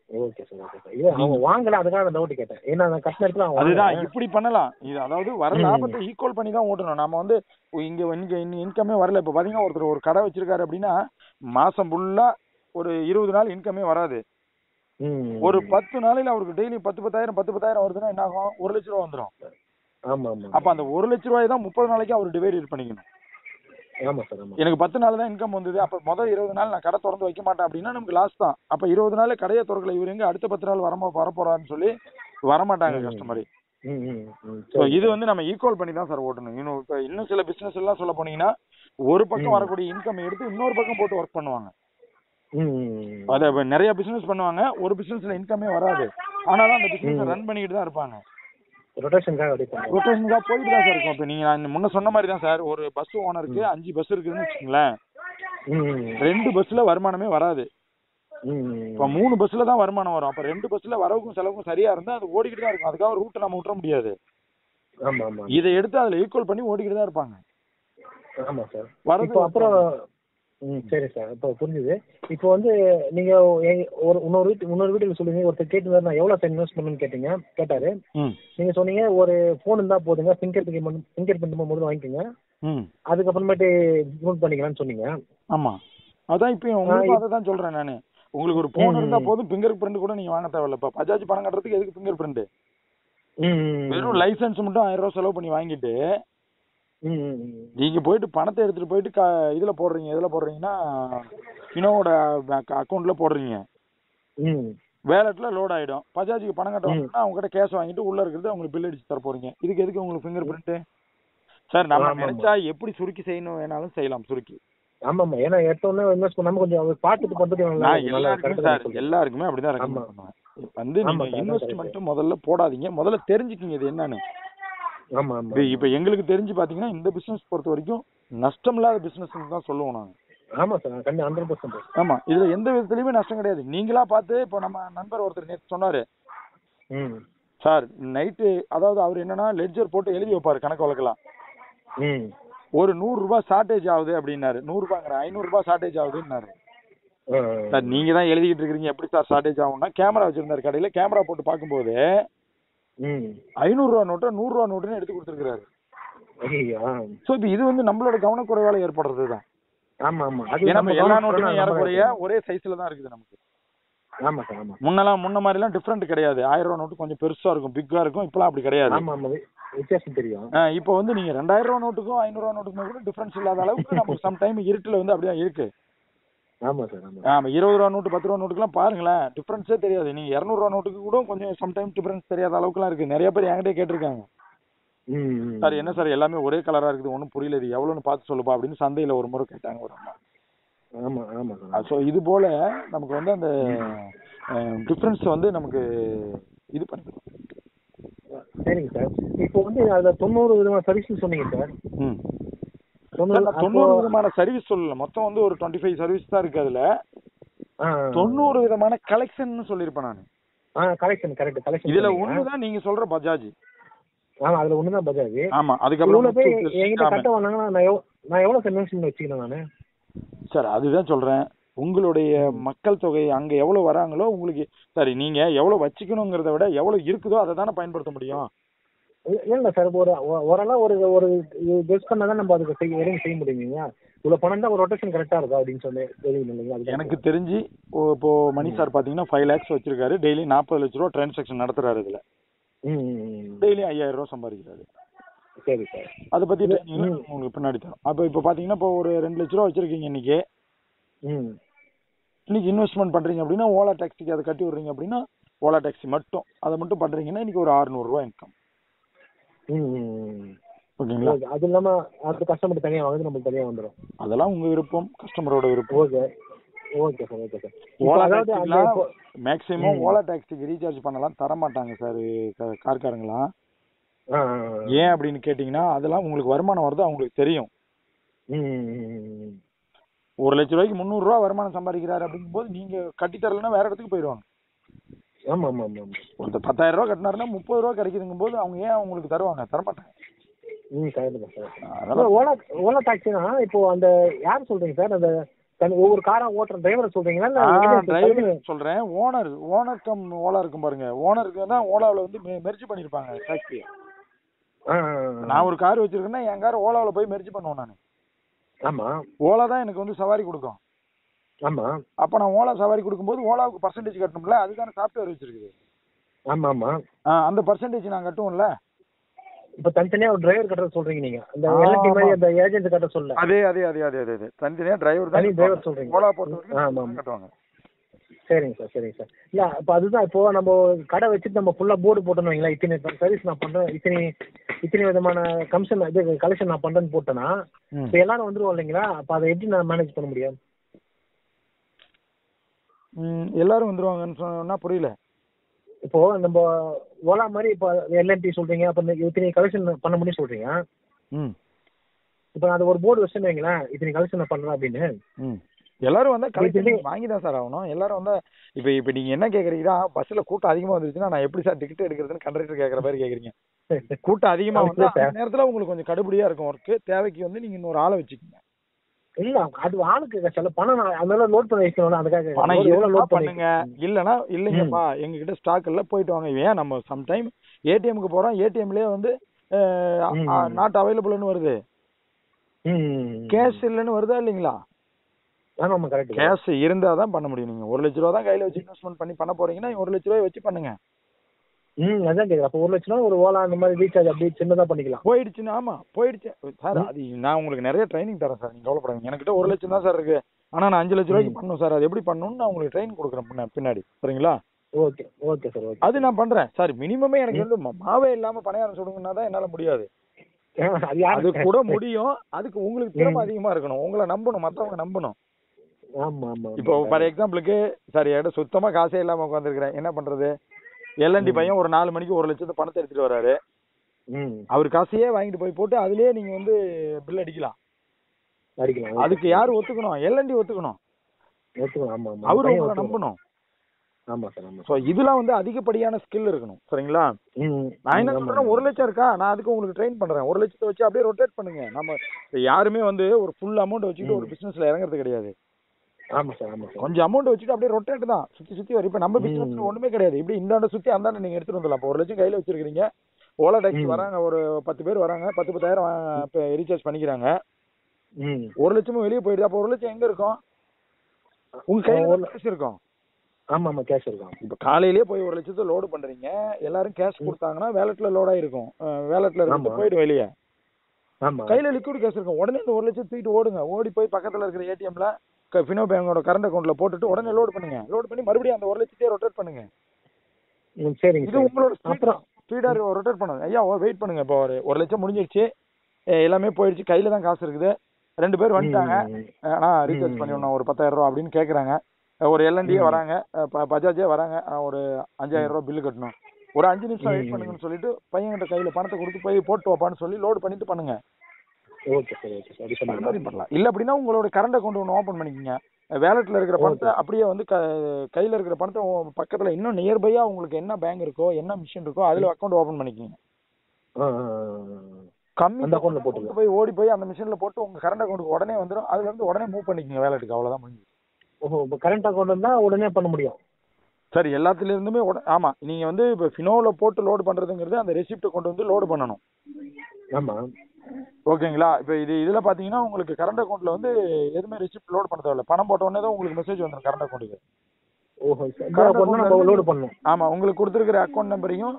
ஓகே சார் ஓகே சார் இல்லை அவங்க வாங்கல அதுக்காக அந்த டவுட் கேட்டேன் ஏன்னா நான் கட்டின இடத்துல அவன் அதுதான் வாங்கல. இப்படி பண்ணலாம் இது அதாவது வர ம். லாபத்தை ஈக்குவல் பண்ணி தான் ஓட்டணும் நம்ம வந்து இங்க இங்க இன்கமே வரல இப்ப பாத்தீங்கன்னா ஒருத்தர் ஒரு கடை வச்சிருக்காரு அப்படின்னா மாசம் ஃபுல்லா ஒரு இருபது நாள் இன்கமே வராது ம் ஒரு பத்து நாளையில அவருக்கு டெய்லி பத்து பத்தாயிரம் பத்து பத்தாயிரம் வருதுன்னா என்ன ஆகும் ஒரு லட்ச ரூபா வந்துடும் ஆமா ஆமா அப்ப அந்த ஒரு லட்ச ரூபாய் தான் முப்பது நாளைக்கு அவர் டிவைட் பண்ணிக்கணும் ஆமா சார் ஆமா எனக்கு பத்து நாள் தான் இன்கம் வந்தது அப்ப முதல் இருபது நாள் நான் கடை திறந்து வைக்க மாட்டேன் அப்படின்னா நமக்கு லாஸ் தான் அப்ப இருபது நாள் கடையை திறக்கல இவர் எங்க அடுத்த பத்து நாள் வரமா வரப்போறான்னு சொல்லி வரமாட்டாங்க ம். கஸ்டமர் ம் ம் ம் ஸோ இது வந்து நம்ம ஈக்குவல் பண்ணி தான் சார் ஓட்டணும் இன்னும் இப்போ இன்னும் சில பிசினஸ் எல்லாம் சொல்ல போனீங்கன்னா ஒரு பக்கம் ம். வரக்கூடிய இன்கம் எடுத்து இன்னொரு பக்கம் போட்டு ஒர்க் பண்ணுவாங்க ம் ம் அதை இப்ப நிறைய பிசினஸ் பண்ணுவாங்க ஒரு பிசினஸ்ல இன்கமே வராது ஆனாலும் அந்த பிசினஸ் ம். ரன் பண்ணிக்கிட்டு தான் இருப்பாங்க ரொட்டேஷனுக்காக அப்படி பண்ணுவோம் ரொட்டேஷனுக்காக போயிட்டு தான் சார் இருக்கும் இப்போ நீங்க நான் முன்ன சொன்ன மாதிரி தான் சார் ஒரு பஸ் ஓனருக்கு அஞ்சு பஸ் இருக்குதுன்னு வச்சுக்கோங்களேன் ம் ம் ரெண்டு பஸ்ல வருமானமே வராது ம் இப்போ மூணு பஸ்ல தான் வருமானம் வரும் அப்ப ரெண்டு பஸ்ல வரவுக்கும் செலவுக்கும் சரியா இருந்தா அது ஓடிக்கிட்டு தான் இருக்கும் அதுக்காக ரூட்டை நம்ம விட்டுற முடியாது ஆமா ஆமா இதை எடுத்து அதுல ஈக்குவல் பண்ணி ஓடிக்கிட்டு தான் இருப்பாங்க ஆமா சார் வரது இப்போ அப்புறம் ம் சரி சார் இப்போ புரிஞ்சுது இப்போ வந்து நீங்க எங்க- ஒரு இன்னொரு வீட்டு இன்னொரு வீட்டுக்கு சொல்லுங்க ஒருத்தர் கேட்டு நான் எவ்வளோ சார் இன்வெஸ்ட் பண்ணணும்னு கேட்டீங்க கேட்டாரு ம் நீங்க சொன்னீங்க ஒரு ஃபோன் இருந்தா போதுங்க ஃபிங்கர் பிரிண்ட் ஃபிங்கர் பிரிண்ட் முதல்ல வாங்கிக்கோங்க ம் அதுக்கப்புறமேட்டு நோட் பண்ணிக்கலாம்னு சொன்னீங்க ஆமா அதான் இப்போ உங்களுக்கு ஆ, அதை தான் சொல்றேன் நானு உங்களுக்கு ஒரு போன் ம், இருந்தா ம். போதும் ஃபிங்கர் பிரிண்ட் கூட நீங்க வாங்க தேவையில்ல இப்ப பஜாஜ் பணம் கட்டுறதுக்கு எதுக்கு ஃபிங்கர் பிரிண்ட் ம் ம், வெறும் லைசென்ஸ் மட்டும் ஆயிரம் ரூபாய் செலவு பண்ணி வாங்கிட்டு ம் ம், ம். நீங்க போயிட்டு பணத்தை எடுத்துட்டு போயிட்டு க- இதுல போடுறீங்க எதுல போடுறீங்கன்னா இனோவோட அக்கௌண்ட்ல போடுறீங்க ம் வேலட்ல லோட் ஆயிடும் பஜாஜுக்கு பணம் கட்ட ம். வரணும்னா அவங்க கிட்ட கேஷ் வாங்கிட்டு உள்ள இருக்கிறது உங்களுக்கு பில் அடிச்சு தர போறீங்க இதுக்கு எதுக்கு உங்களுக்கு ஃபிங்கர் பிரிண்ட் சார் நம்ம ஆமா, ஆமா. நினைச்சா எப்படி சுருக்கி செய்யணும் வேணாலும் செய்யலாம் சுருக்கி ஆமாம்மா ஏன்னா எடுத்தோடனே இன்வெஸ்ட் பண்ணாம கொஞ்சம் அவர் பார்த்துட்டு பண்றது நல்லா நான் நல்லா எல்லாருக்குமே correct ஆ சார் சொல்றீங்க. எல்லாருக்குமே அப்படிதான் ஆமா. ரெக்கமெண்ட் பண்ணுவேன் இப்ப வந்து ஆமா நீங்க சார், அதான் இன்வெஸ்ட்மெண்ட் முதல்ல போடாதீங்க முதல்ல தெரிஞ்சுக்கிங்க இது என்னன்னு ஆமா ஆமா இப்ப இப்ப எங்களுக்கு தெரிஞ்சு பாத்தீங்கன்னா இந்த பிசினஸ் பொறுத்த வரைக்கும் நஷ்டம் இல்லாத பிசினஸ் தான் சொல்லுவோம் நாங்க ஆமா சார் கண்டிப்பா ஹண்ட்ரட் பர்சன்ட் ஆமா இதுல எந்த விதத்துலயுமே நஷ்டம் கிடையாது நீங்களா பார்த்து இப்ப நம்ம நண்பர் ஒருத்தர் நேத்து சொன்னாரு ம் சார் நைட்டு அதாவது அவர் என்னன்னா லெட்ஜர் போட்டு எழுதி வைப்பாரு கணக்கு வழக்கெல்லாம் ம் ஒரு நூறு ரூபாய் ஷார்டேஜ் ஆகுது அப்படின்னாரு நூறு ரூபாங்கிற ஐநூறு ரூபாய் ஷார்டேஜ் ஆகுதுன்னாரு ஆ, சார் நீங்க தான் எழுதிக்கிட்டு இருக்கீங்க எப்படி சார் ஷார்டேஜ் ஆகும்னா கேமரா வச்சிருந்தாரு கடையில கேமரா போட்டு பார்க்கும்போது ம் ஐநூறு ரூபா நோட்டை நூறு ரூபா நோட்டுன்னு எடுத்து கொடுத்துருக்காரு ஐயா ஸோ இப்போ இது வந்து நம்மளோட கவனக்குறைவால ஏற்படுறது தான் ஆமா ஆமா அது ஏன்னா நம்ம இப்ப எல்லா கவனம் நோட்டுமே பண்ணா ஏறக்குறைய நம்ம- ஒரே சைஸ்ல தான் இருக்குது நமக்கு ஆமா சார் ஆமா முன்னெல்லாம் முன்ன மாதிரிலாம் டிஃப்ரெண்ட் கிடையாது ஆயிரம் ரூபா நோட்டு கொஞ்சம் பெருசா இருக்கும் பிக்கா இருக்கும் இப்பெல்லாம் அப்படி கிடையாது ஆமா ஆமா வி- வித்தியாசம் தெரியும் ஆஹ் இப்போ வந்து நீங்க ரெண்டாயிரம் ரூபா நோட்டுக்கும் ஐநூறு ரூபா நோட்டுக்குமே கூட டிஃபரன்ஸ் இல்லாத அளவுக்கு நமக்கு சம் டைம் இருட்டுல வந்து அப்படிதான் இருக்கு ஆமா சார் ஆமா ஆமா இருபது ரூபா நோட்டு பத்து ரூபா நோட்டுக்குலாம் பாருங்களேன் டிஃபரன்ஸே தெரியாது நீங்க இரநூறு ரூபா நோட்டுக்கு கூட கொஞ்சம் சம் டைம் டிஃபரன்ஸ் தெரியாத அளவுக்குலாம் இருக்கு நிறைய பேர் என்கிட்ட கேட்டிருக்காங்க ம் ம். சார் என்ன சார் எல்லாமே ஒரே கலரா இருக்குது ஒன்றும் புரியல இது எவ்வளோன்னு பார்த்து சொல்லுப்பா அப்படின்னு சந்தையில ஒரு முறை கேட்டாங்க ஒரு அம்மா ஆமா ஆமா சார் ஸோ இது போல நமக்கு வந்து அந்த டிஃபரன்ஸ் வந்து நமக்கு இது பண்ணிக்கணும் சரிங்க சார் இப்போ வந்து அதுல தொண்ணூறு விதமான சர்வீஸ் சொன்னீங்க சார் ம் தொண்ணூறு சார், நான் தொண்ணூறு விதமான சர்வீஸ் சொல்லல மொத்தம் வந்து ஒரு டுவெண்ட்டி ஃபைவ் சர்வீஸ் தான் இருக்கு அதுல ஆ, தொண்ணூறு விதமான கலெக்ஷன் சொல்லியிருப்பேன் நான் ஆ கலெக்ஷன் கரெக்ட் கலெக்ஷன் இதுல ஒண்ணுதான் நீங்க சொல்ற பஜாஜ் ஆமா அதுல ஒண்ணுதான் பஜாஜ் ஆமா அதுக்கப்புறம் இவ்வளவு பேர் முத்தூட், என்கிட்ட ஆமா. கட்ட வந்தாங்கன்னா நான் எவ்வளவு நான் எவ்வளவு சார் இன்வெஸ்ட் பண்ணி வச்சுக்கணும் நானு சார் அதுதான் சொல்றேன் உங்களுடைய மக்கள் தொகை அங்க எவ்வளவு வராங்களோ உங்களுக்கு சரி நீங்க எவ்வளவு வச்சுக்கணுங்கிறத விட எவ்வளவு இருக்குதோ அதை தானே பயன்படுத்த முடியும் இல்ல- இல்ல சார் ஒரு ஒ- ஓரளவு ஒரு ஒரு கெஸ் பண்ணா தான் நம்ம அதுக்கு செய்ய எதுவும் செய்ய முடியுங்க இவ்வளவு பணம் தான் ஒரு ரொட்டேஷன் கரெக்டா இருக்கா அப்படின்னு சொல்லி தெரியும் இல்லைங்க அதுக்கு எனக்கு தெரிஞ்சு ஓ- இப்போ மணி சார் பாத்தீங்கன்னா ஃபைவ் லேக்ஸ் வச்சிருக்காரு டெய்லி நாற்பது லட்ச ரூபா டிரான்சாக்ஷன் நடத்துறாரு இதுல ம், ம், ம். டெய்லி ஐயாயிரம் ரூபா சம்பாதிக்கிறாரு சரி சார் அதை பத்தி இது- training ம். உங்களுக்கு பின்னாடி தரும் அப்போ இப்போ பாத்தீங்கன்னா இப்போ ஒரு ரெண்டு லட்ச ரூபா வச்சிருக்கீங்க இன்னைக்கு ம் இன்னைக்கு இன்வெஸ்ட்மெண்ட் பண்றீங்க அப்படின்னா ஓலா டாக்ஸிக்கு அதை கட்டி விடுறீங்க அப்படின்னா ஓலா டாக்ஸி மட்டும் அதை மட்டும் பண்றீங்கன்னா இன்னைக்கு ஒரு 600 ரூபா இன்கம் ம், ம், ம். ஓகேங்களா ஓகே அது இல்லாம அடுத்த கஸ்டமர் தனியா வாங்குது நம்மளுக்கு தனியா வந்துடும் அதெல்லாம் உங்க விருப்பம் கஸ்டமரோட விருப்பம் okay okay sir okay sir இப்போ ஓலா அதாவது அந்த டாக்ஸிலாம் இப்போ மேக்ஸிமம் ம். ஓலா டாக்ஸிக்கு ரீசார்ஜ் பண்ணலாம் தர மாட்டாங்க சார் கார்காரங்களாம் ஆ, ஆ, ஆ. ஏன் அப்படின்னு கேட்டிங்கன்னா அதெல்லாம் உங்களுக்கு வருமானம் வருது அவங்களுக்கு தெரியும் ம், ம், ம், ம். ஒரு லட்ச ரூபாய்க்கு முந்நூறு ரூபா வருமானம் சம்பாதிக்கிறாரு அப்படிங்கும்போது நீங்க கட்டி தரலைன்னா வேற இடத்துக்கு போயிடுவாங்க ஆமா ஆமா ஆமா ஆமா ஒருத்தர் பத்தாயிரம் ரூபா கட்டினாருன்னா முப்பது ரூபா கிடைக்குதுங்கும் போது அவங்க ஏன் அவங்களுக்கு தருவாங்க தரமாட்டாங்க ம் கரெக்ட் தான் சார் அதெல்லாம் ஓலா ஓலா டாக்ஸினா இப்போ அந்த யார் சொல்றீங்க சார் அந்த தனி ஒவ்வொரு காரா ஓட்டுற டிரைவரை சொல்றீங்களா இல்ல agency டிரைவர் தலைமை- சொல்றேன் ஓனர் ஓனர் கம் ஓலா இருக்கும் பாருங்க ஓனருக்கு தான் ஓலாவில் வந்து மெர்ஜ் பண்ணிருப்பாங்க டாக்ஸி ஆ, ஆ, ஆ. நான் ஒரு கார் வச்சிருக்கேன்னா என் கார் ஓலாவில் போய் மெர்ஜ் பண்ணுவேன் நான் ஆமா ஓலா தான் எனக்கு வந்து சவாரி கொடுக்கும் ஆமா அப்போ நான் ஓலா சவாரி கொடுக்கும்போது ஓலாவுக்கு பர்சன்டேஜ் கட்டணும்ல அதுதானே சாஃப்ட்வேர் வச்சிருக்குது ஆமா ஆமா ஆ, அந்த பர்சன்டேஜ் நான் கட்டுவோம்ல இப்ப தனித்தனியா ஒரு டிரைவர் கட்ட சொல்றீங்க நீங்க அந்த ஆமா. எல்என்டி மாதிரி அந்த ஏஜென்ட் கட்ட சொல்ல அதே அதே அதே அதே அதே அதே தனித்தனியா டிரைவர் தனி தான் driver சொல்றீங்க. ஓலா பொறுத்த ஆமா, வரைக்கும் ஆமா. கட்டுவாங்க சரிங்க சார் சரிங்க சார் இல்ல இப்போ அதுதான் இப்போ நம்ம கடை வச்சுட்டு நம்ம ஃபுல்லா போர்டு போட்டோம்னு வைங்களேன் இத்தனை சர்வீஸ் நான் பண்றேன் இத்தனை இத்தனை விதமான கமிஷன் இது கலெக்ஷன் நான் பண்றேன்னு போட்டேன்னா ம். இப்போ எல்லாரும் வந்துருவோம் இல்லைங்களா அப்போ அதை எப்படி நான் மேனேஜ் பண்ண முடியும் ம், எல்லாரும் வந்துருவாங்கன்னு சொன்னா புரியல இப்போ நம்ம ஓலா மாதிரி இப்போ எல்என்டி சொல்றீங்க அப்போ இந்த இத்தனை கலெக்ஷன் பண்ண முடியும் சொல்றீங்க ம் இப்போ நான் அது ஒரு போர்டு வச்சுன்னு வைங்களேன் இத்தனை கலெக்ஷன் நான் பண்றேன் அப்படின்னு ம் எல்லாரும் வந்தா கலெக்ஷன் இது- வாங்கி தான் சார் ஆகணும் எல்லாரும் வந்தா இப்போ இப்போ நீங்க என்ன கேக்குறீங்கன்னா பஸ்ல கூட்டம் அதிகமா வந்துருச்சுன்னா நான் எப்படி சார் டிக்கெட் எடுக்கிறதுன்னு கண்டக்டர் கேக்குற மாதிரி கேக்குறீங்க கூட்டம் அதிகமா அது வந்து சரி அந்த நேரத்துல உங்களுக்கு கொஞ்சம் கடுபடியா இருக்கும் ஒர்க்கு தேவைக்கு வந்து நீங்க இன்னொரு ஆளை வச்சுக்கோங்க இல்ல அது ஆளுக்கு சில பணம் நான் அதனால லோட் பண்ணி வைக்கணும் அதுக்காக பணம் எவ்வளவு இருந்தா லோட் பண்ணி பண்ணுங்க இல்லனா இல்லைங்கப்பா எங்க கிட்ட ஸ்டாக் இல்ல போயிட்டு வாங்க ஏன் நம்ம சம்டைம் ஏடிஎம்க்கு போறோம் ஏடிஎம்லயே வந்து ம். நாட் அவைலபிள்னு வருது ம் கேஷ் இல்லைன்னு வருதா இல்லைங்களா ஆமா ஆமா கரெக்ட் கேஷ் இருந்தா தான் பண்ண முடியும் நீங்க ஒரு லட்ச ரூபா தான் கையில வச்சு இன்வெஸ்ட்மெண்ட் பண்ணி பண்ண போறீங்கன்னா ஒரு லட்ச ரூபாய் வச்சு பண்ணுங்க ம் அதான் கேக்குறேன் அப்போ ஒரு லட்சம் ஒரு ஓலா அந்த மாதிரி ரீசார்ஜ் அப்படியே சின்னதா பண்ணிக்கலாம் போயிடுச்சுன்னா ஆமா போயிடுச்சு சார் அது நான் உங்களுக்கு நிறைய ட்ரைனிங் தரேன் சார் நீங்க கவலைப்படாதீங்க என்கிட்ட ஒரு லட்சம் தான் சார் இருக்கு ஆனா நான் அஞ்சு லட்ச ரூபாய்க்கு பண்ணணும் சார் அது எப்படி பண்ணணும்னு நான் உங்களுக்கு ட்ரைனிங் கொடுக்குறேன் பின்ன- பின்னாடி சரிங்களா ஓகே ஓகே சார் ஓகே அது நான் பண்றேன் சார் மினிமமே எனக்கு வந்து ம- மாவே இல்லாம பணியாரம் சுடுங்கன்னா தான் என்னால முடியாது அது யாரு அது கூட முடியும் அதுக்கு உங்களுக்கு திறமை அதிகமா இருக்கணும் உங்களை நம்பணும் மத்தவங்க நம்பணும் ஆமா ஆமா இப்போ ஃபார் எக்ஸாம்பிளுக்கு சார் என்கிட்ட சுத்தமா காசே இல்லாம உட்காந்துருக்கிறேன் என்ன பண்றது எல்என்டி பையன் ஒரு நாலு மணிக்கு ஒரு லட்சத்து பணத்தை எடுத்துட்டு வராரு ம் அவர் காசையே வாங்கிட்டு போய் போட்டு அதுலயே நீங்க வந்து பில் அடிக்கலாம் அடிக்கலாம் அதுக்கு யார் ஒத்துக்கணும் எல்என்டி ஒத்துக்கணும் ஒத்துக்கலாம் ஆமா ஆமா அவரு பையன் உங்களை ஒத்துக்கணும். நம்பணும் ஆமா சார் ஆமா சோ இதெல்லாம் வந்து அதிகப்படியான ஸ்கில் இருக்கணும் சரிங்களா ம் நான் என்ன ஆமா, சொல்றேன் ஆமா. ஒரு லட்சம் இருக்கா நான் அதுக்கு உங்களுக்கு ட்ரெயின் பண்றேன் ஒரு லட்சத்தை வச்சு அப்படியே ரொட்டேட் பண்ணுங்க நம்ம இப்ப யாருமே வந்து ஒரு ஃபுல் அமௌண்ட் வச்சுட்டு ஒரு பிசினஸ்ல இறங்குறது கிடையாது ஆமா சார் ஆமா சார் கொஞ்சம் அமௌண்ட் வச்சுட்டு அப்படியே ரொட்டேட் தான் சுத்தி சுத்தி வரும் இப்ப நம்ம பிசினஸ் ம். ஒண்ணுமே கிடையாது இப்படி இந்தாண்ட சுத்தி அந்தாண்ட நீங்க எடுத்துட்டு வந்துடலாம் இப்போ ஒரு லட்சம் கையில வச்சிருக்கீங்க ஓலா டாக்ஸி ம். வராங்க ஒரு பத்து பேர் வராங்க பத்து பத்தாயிரம் இப்போ ரீசார்ஜ் பண்ணிக்கிறாங்க ம் ஒரு லட்சமும் வெளியே போயிடுது அப்போ ஒரு லட்சம் எங்க இருக்கும் உங்க கையில ஒரு தான் cash இருக்கும் ஆமா ஆமா கேஷ் இருக்கான் இப்ப காலையிலேயே போய் ஒரு லட்சத்தை லோடு பண்றீங்க எல்லாரும் கேஷ் கொடுத்தாங்கன்னா வேலட்ல லோட் ஆயிருக்கும் வேலட்ல இருந்து ஆமா. போயிடும் வெளியே ஆமா கையில லிக்விட் கேஷ் இருக்கும் உடனே இந்த ஒரு லட்சம் தூக்கிட்டு ஓடுங்க ஓடி போய் பக்கத்துல இருக்கிற ஏடிஎம்ல ஃபினோ பேங்கோட கரண்ட் அக்கௌண்ட்ல போட்டுட்டு உடனே லோட் பண்ணுங்க லோட் பண்ணி மறுபடியும் அந்த ஒரு லட்சத்தையே ரொட்டேட் பண்ணுங்க ம், சரிங்க இது சார் உங்களோட அப்புறம் ஸ்பீடா ரொட்டேட் பண்ணுங்க ஐயா வெயிட் பண்ணுங்க இப்போ ஒரு ஒரு லட்சம் முடிஞ்சிருச்சு அஹ் எல்லாமே போயிடுச்சு கையில தான் காசு இருக்குது ரெண்டு பேர் வந்துட்டாங்க ம், ஆனா ரீசார்ஜ் ம். பண்ணிடணும் ஒரு பத்தாயிரம் ரூபா அப்படின்னு கேக்குறாங்க அஹ் ஒரு எல்என்டியே ம். வராங்க அஹ் ப- பஜாஜே வராங்க அஹ் ஒரு அஞ்சாயிரம் ரூபா பில்லு கட்டணும் ஒரு அஞ்சு நிமிஷம் வெயிட் ம். பண்ணுங்கன்னு சொல்லிட்டு பையன்கிட்ட கையில பணத்தை கொடுத்து போய் போட்டு வாப்பான்னு சொல்லி லோட் பண்ணிட்டு பண்ணுங்க ஓகே சார் ஓகே சார் அப்படி அந்த மாதிரி பண்ணிக்கலாம் பண்ணலாம் இல்ல அப்படின்னா உங்களோட கரண்ட் அக்கௌண்ட் ஒன்று ஓப்பன் பண்ணிக்கங்க வேலட்ல இருக்கிற பணத்தை அப்படியே வந்து க கையில இருக்கிற பணத்தை உங்க பக்கத்துல இன்னும் நியர்பையா உங்களுக்கு என்ன பேங்க் இருக்கோ என்ன மிஷின் இருக்கோ அதுல அக்கௌண்ட் ஓபன் பண்ணிக்கங்க ஆ ஆ, ஆ, ஆ. கம்மி அந்த account ல கொண்டு போட்டுக்கலாம். போய் ஓடி போய் அந்த மிஷின்ல போட்டு உங்க கரண்ட் அக்கௌண்ட்டுக்கு உடனே வந்துடும் அதுல இருந்து உடனே மூவ் பண்ணிக்கங்க வேலட்டுக்கு அவ்வளவுதான் முடிஞ்சு ஓஹோ இப்போ கரண்ட் அக்கௌண்ட் இருந்தால் உடனே பண்ண முடியும் சரி எல்லாத்துல இருந்துமே உட ஆமா நீங்க வந்து இப்போ ஃபினோல போட்டு லோடு பண்றதுங்கிறது அந்த ரெசிப்ட்டை கொண்டு வந்து லோடு பண்ணணும் ஆமாம் ஓகேங்களா இப்போ இது இதுல பாத்தீங்கன்னா உங்களுக்கு கரண்ட் அக்கௌண்ட்ல வந்து எதுவுமே ரெசிப்ட் லோட் பண்ண தேவையில்ல பணம் போட்ட உடனே தான் உங்களுக்கு மெசேஜ் வந்துடும் கரண்ட் அக்கௌண்ட்டுக்கு ஓஹோ இந்த அக்கௌண்ட் நம்ம லோடு பண்ணணும் ஆமா உங்களுக்கு கொடுத்துருக்கிற அக்கௌண்ட் நம்பரையும்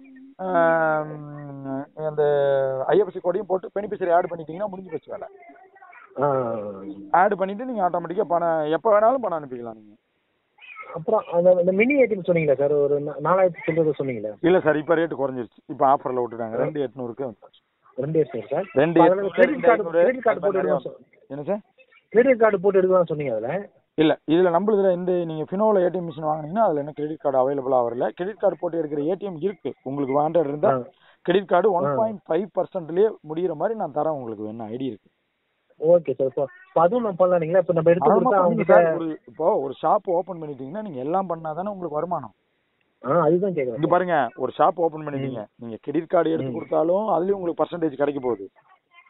அந்த ஐஎஃப்சி கோடையும் போட்டு பெனிஃபிஷரி ஆட் பண்ணிட்டீங்கன்னா முடிஞ்சு போச்சு வேலை ஆ ஆட் பண்ணிட்டு நீங்க ஆட்டோமேட்டிக்கா பணம் எப்ப வேணாலும் பணம் அனுப்பிக்கலாம் நீங்க அப்புறம் அந்த அந்த மினி ஏடிஎம் சொன்னீங்களா சார் ஒரு நா- நாலாயிரத்தி சில்லறை சொன்னீங்களா இல்ல சார் இப்ப ரேட் குறைஞ்சிருச்சு இப்ப ஆஃபர்ல விட்டுட்டாங்க ரெண்டு எட்நூறுக்கு வந்துருச்சு. ரெண்டு இயர்ஸ் சார் ரெண்டு அதில் எட்நூறு, கிரெடிட் ரெண்டு கார்டு ஐநூறு, கிரெடிட் கார்டு அது போட்டு மாதிரி எடுக்கலாம் நிறைய என்ன சார் கிரெடிட் கார்டு போட்டு எடுக்கலாம் சொன்னீங்க அதில் இல்ல இதுல நம்மளுதுல இந்த நீங்க ஃபினோல ஏடிஎம் மிஷின் வாங்குனீங்கன்னா அதுல என்ன கிரெடிட் கார்டு அவைலபிளா வரல கிரெடிட் கார்டு போட்டு எடுக்கிற ஏடிஎம் இருக்கு உங்களுக்கு வாண்டட் இருந்தா credit card one point five பர்சன்ட்லயே முடியிற மாதிரி நான் தரேன் உங்களுக்கு வேணும் ஐடி இருக்கு ஓகே சார் இப்போ இப்போ அதுவும் நம்ம பண்ணலாங்களா இப்போ நம்ம எடுத்து தாராளமா கொடுத்தா பண்ணுங்க அவங்க சார். ஒரு இப்போ ஒரு ஷாப் ஓபன் பண்ணிட்டீங்கன்னா நீங்க எல்லாம் பண்ணாதானே உங்களுக்கு வருமானம் ஆ அதுதான் கேட்குறேன் இங்க பாருங்க ஒரு ஷாப் ஓபன் பண்ணிட்டீங்க நீங்க கிரெடிட் கார்டு எடுத்து ம். கொடுத்தாலும் அதுலயும் உங்களுக்கு பர்சன்டேஜ் கிடைக்க போகுது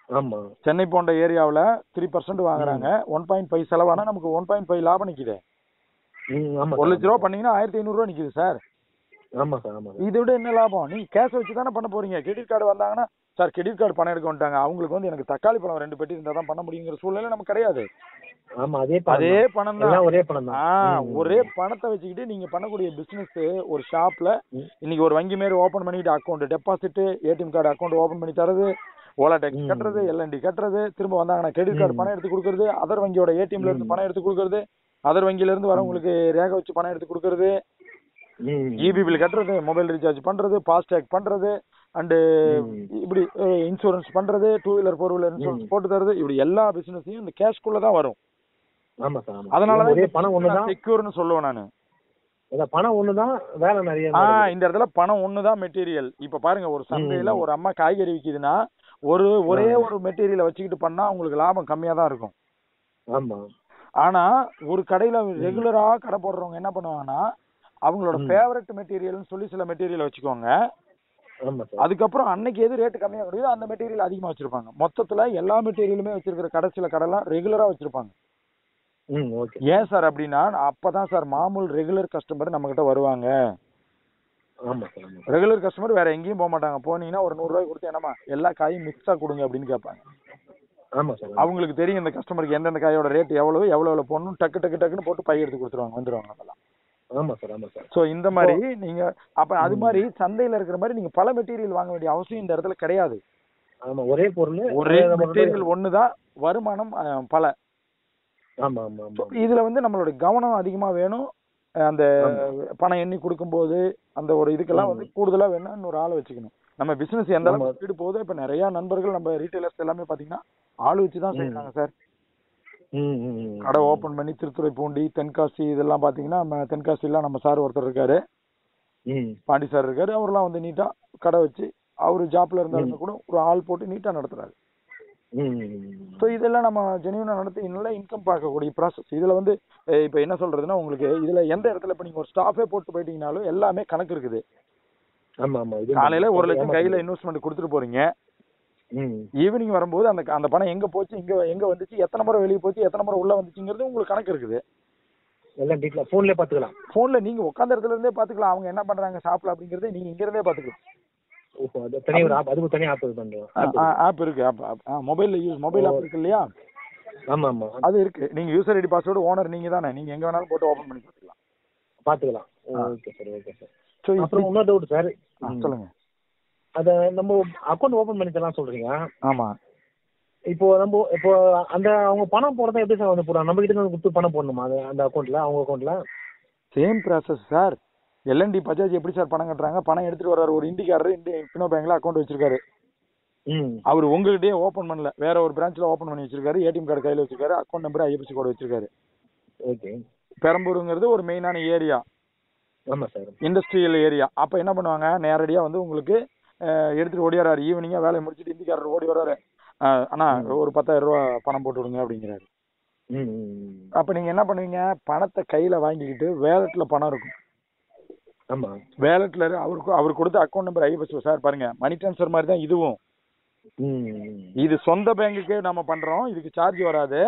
ஆமா சென்னை போன்ற ஏரியாவுல த்ரீ பர்சன்ட் வாங்குறாங்க ஒன் பாயிண்ட் ஃபைவ் செலவானா நமக்கு ஒன் பாயிண்ட் ஃபைவ் லாபம் நிக்குது ம் ஆமா ஒரு சார் லட்ச ரூபா பண்ணீங்கன்னா ஆயிரத்தி ஐநூறு ரூபா நிக்குது சார் ஆமா சார் ஆமா சார் இதை விட என்ன லாபம் நீங்க கேஷ் வச்சு தானே பண்ண போறீங்க கிரெடிட் கார்டு வந்தாங்கன்னா சார் கிரெடிட் கார்டு பணம் எடுக்க வந்துட்டாங்க அவங்களுக்கு வந்து எனக்கு தக்காளி பழம் ரெண்டு பெட்டி இருந்தா தான் பண்ண முடியுங்கிற சூழ்நிலை நமக்கு கிடையாது ஆமா அதே பணம் அதே தான். பணம் தான் எல்லாம் ஒரே பணம் ஆ, தான் ம். ஒரே பணத்தை வச்சுக்கிட்டு நீங்க பண்ணக்கூடிய பிசினஸ் ஒரு ஷாப்ல ம். இன்னைக்கு ஒரு வங்கி மாரி ஓபன் பண்ணிட்டு account deposit ATM card account open பண்ணி தரது ஓலா டேக்ஸ் ம். கட்டுறது எல்என்டி கட்டுறது திரும்ப வந்தாங்கன்னா கிரெடிட் கார்டு ம். பணம் எடுத்து கொடுக்கறது அதர் வங்கியோட ஏடிஎம்ல இருந்து ம். பணம் எடுத்து கொடுக்கறது அதர் வங்கியில இருந்து வரவங்களுக்கு ரேகை வச்சு பணம் எடுத்து கொடுக்கறது ம். இபி பில் கட்டுறது மொபைல் ரீசார்ஜ் பண்றது ஃபாஸ்டேக் பண்றது அண்டு ம். இப்படி இன்சூரன்ஸ் பண்றது two wheeler four wheeler insurance ம். போட்டு தரது இப்படி எல்லா பிசினஸையும் இந்த கேஷ்குள்ள தான் வரும் ஆமா சார் ஆமா அதனால ஒரே பணம் ஒண்ணுதான் செக்யூர்னு சொல்லுவேன் நான் அதான் பணம் ஒண்ணுதான் வேலை நிறைய ஆ நடக்குது. இந்த இடத்துல பணம் ஒண்ணுதான் மெட்டீரியல் இப்ப பாருங்க ஒரு சந்தையில ம். ஒரு அம்மா காய்கறி விக்குதுன்னா ஒரு ஒரே ஆ. ஒரு மெட்டீரியலை வச்சுக்கிட்டு பண்ணா உங்களுக்கு லாபம் கம்மியா தான் இருக்கும் ஆமா ஆனா ஒரு கடையில ரெகுலரா கடை போடுறவங்க என்ன பண்ணுவாங்கன்னா அவங்களோட ம். ஃபேவரட் மெட்டீரியல்னு சொல்லி சில மெட்டீரியல் வச்சுக்கோங்க ஆமா சார் அதுக்கப்புறம் அன்னைக்கு எது ரேட் கம்மியா கிடைக்குதோ அந்த மெட்டீரியல் அதிகமா வச்சிருப்பாங்க மொத்தத்துல எல்லா மெட்டீரியலுமே வச்சிருக்கிற கடைசியில கடைலாம் ரெகுலரா வச்சிருப்பாங்க ம் ஓகே ஏன் சார் அப்படின்னா அப்பதான் சார் மாமூல் ரெகுலர் கஸ்டமர் நம்ம கிட்ட வருவாங்க ஆமா சார் ஆமா ரெகுலர் கஸ்டமர் வேற எங்கேயும் போக மாட்டாங்க போனீங்கன்னா ஒரு நூறு ரூபாய் கொடுத்து என்னமா எல்லா காயும் மிக்ஸா கொடுங்க அப்படின்னு கேட்பாங்க ஆமா சார் ஆமா. அவங்களுக்கு தெரியும் இந்த கஸ்டமருக்கு எந்தெந்த காயோட ரேட் எவ்வளவு எவ்வளவு எவ்வளவு போடணும் டக்கு டக்கு டக்குன்னு போட்டு பை எடுத்து கொடுத்துருவாங்க வந்துருவாங்க அதெல்லாம் ஆமா சார் ஆமா சார் சோ இந்த மாதிரி நீங்க அப்ப அது ம். மாதிரி சந்தையில இருக்கிற மாதிரி நீங்க பல மெட்டீரியல் வாங்க வேண்டிய அவசியம் இந்த இடத்துல கிடையாது ஆமா ஒரே பொருள் ஒரே நம்ம மெட்டீரியல் ஒண்ணுதான் வருமானம் அஹ், பல ஆமா ஆமா So, ஆமா இதுல வந்து நம்மளோட கவனம் அதிகமா வேணும் அஹ், அந்த ஆமா. பணம் எண்ணி கொடுக்கும்போது அந்த ஒரு இதுக்கெல்லாம் ம். வந்து கூடுதலா வேணும் இன்னொரு ஆளை வச்சுக்கணும் நம்ம பிசினஸ் எந்த ஆமா. அளவுக்கு ஸ்பீடு போகுதோ இப்ப நிறைய நண்பர்கள் நம்ம ரீட்டைலர்ஸ் எல்லாமே பாத்தீங்கன்னா ஆள் வச்சு தான் ம். செய்யறாங்க சார் ம் ம், ம் கடை ஓபன் பண்ணி திருத்துறைப்பூண்டி தென்காசி இதெல்லாம் பாத்தீங்கன்னா நம்ம தென்காசிலாம் நம்ம சார் ஒருத்தர் இருக்காரு ம் பாண்டி சார் இருக்காரு அவரெல்லாம் வந்து நீட்டா கடை வச்சு அவரு ஜாப்ல இருந்தாலுமே கூட ஒரு ஆள் போட்டு நீட்டா நடத்துறாரு ம், ம், ஸோ இதெல்லாம் நம்ம ஜெனியூனா நடத்தி நல்ல இன்கம் பார்க்கக்கூடிய ப்ராசஸ் இதுல வந்து அஹ் இப்ப என்ன சொல்றதுன்னா உங்களுக்கு இதுல எந்த இடத்துல இப்ப நீங்க ஒரு ஸ்டாஃபே போட்டு போயிட்டீங்கனாலும் எல்லாமே கணக்கு இருக்குது ஆமா ஆமா இது காலையில ஒரு லட்சம் ஆமா கையில சார். இன்வெஸ்ட்மெண்ட் கொடுத்துட்டு போறீங்க ம் ஈவினிங் வரும்போது அந்த அந்த பணம் எங்க போச்சு இங்க எங்க வந்துச்சு எத்தனை முறை வெளியே போச்சு எத்தனை முறை உள்ள வந்துச்சுங்கிறது உங்களுக்கு கணக்கு இருக்குது எல்லாம் டீட்டெயில் ஃபோன்லேயே பார்த்துக்கலாம் போன்ல நீங்க உட்காந்த இடத்துல இருந்தே பாத்துக்கலாம் அவங்க என்ன பண்றாங்க ஷாப்ல அப்படிங்கறத நீங்க இங்க இருந்தே பாத்துக்கலாம் இப்போ அது தனி ஒரு ஆப் அதுக்கு தனி ஆப் இது பண்ணுறோம் ஆப் இருக்கு ஆப் மொபைல்ல யூஸ் மொபைல் ஆப் இருக்கு இல்லையா ஆமா ஆமா அது இருக்கு நீங்க யூசர் ஐடி பாஸ்வேர்டு ஓனர் நீங்க தானே நீங்க எங்க வேணாலும் போட்டு ஓபன் பண்ணி பார்த்துக்கலாம் பார்த்துக்கலாம் ஆ. Okay sir okay sir so அப்புறம் இன்னொரு டவுட் சார் சொல்லுங்க அதை நம்ம அக்கௌண்ட் ஓப்பன் பண்ணி தரலாம் சொல்றீங்க ஆமா இப்போ நம்ம இப்போ அந்த அவங்க பணம் போடுறதா எப்படி சார் வந்து போடுறாங்க நம்ம கிட்ட இருந்து கொடுத்து பணம் போடணுமா அது அந்த அக்கௌண்ட்ல அவங்க அக்கௌண்ட்ல same process sir L N T Bajaj எப்படி சார் பணம் கட்டுறாங்க பணம் எடுத்துட்டு வர்றாரு ஒரு இண்டிகாரர் இண்டி பினோ பேங்க்ல அக்கௌண்ட் வச்சிருக்காரு ம் அவர் உங்ககிட்டயே ஓபன் பண்ணல வேற ஒரு பிரான்ச்ல ஓபன் பண்ணி வச்சிருக்காரு ஏடிஎம் கார்டு கையில வச்சிருக்காரு அக்கௌண்ட் நம்பர் ஐஎஃப்சி கோட் வச்சிருக்காரு ஓகே பெரம்பூருங்கிறது ஒரு மெயினான ஏரியா ஆமா சார் இண்டஸ்ட்ரியல் ஏரியா அப்ப என்ன பண்ணுவாங்க நேரடியா வந்து உங்களுக்கு அஹ், எடுத்துட்டு ஓடியாராரு ஈவினிங்கா வேலையை முடிச்சிட்டு இந்திக்காரர் ஓடி வர்றாரு அஹ், அண்ணா ஒரு பத்தாயிரம் ரூபாய் பணம் போட்டு விடுங்க அப்படிங்கிறாரு ம் ம் அப்ப நீங்க என்ன பண்ணுவீங்க பணத்தை கையில வாங்கிக்கிட்டு வேலட்ல பணம் இருக்கும் ஆமா வேலட்ல அவருக்கு அவர் கொடுத்த அக்கௌண்ட் நம்பர் ஐஎஃப்எஸ் சார் பாருங்க மணி ட்ரான்ஸ்ஃபர் மாதிரி தான் இதுவும் ம் ம், இது சொந்த பேங்குக்கே நம்ம பண்றோம் இதுக்கு சார்ஜ் வராது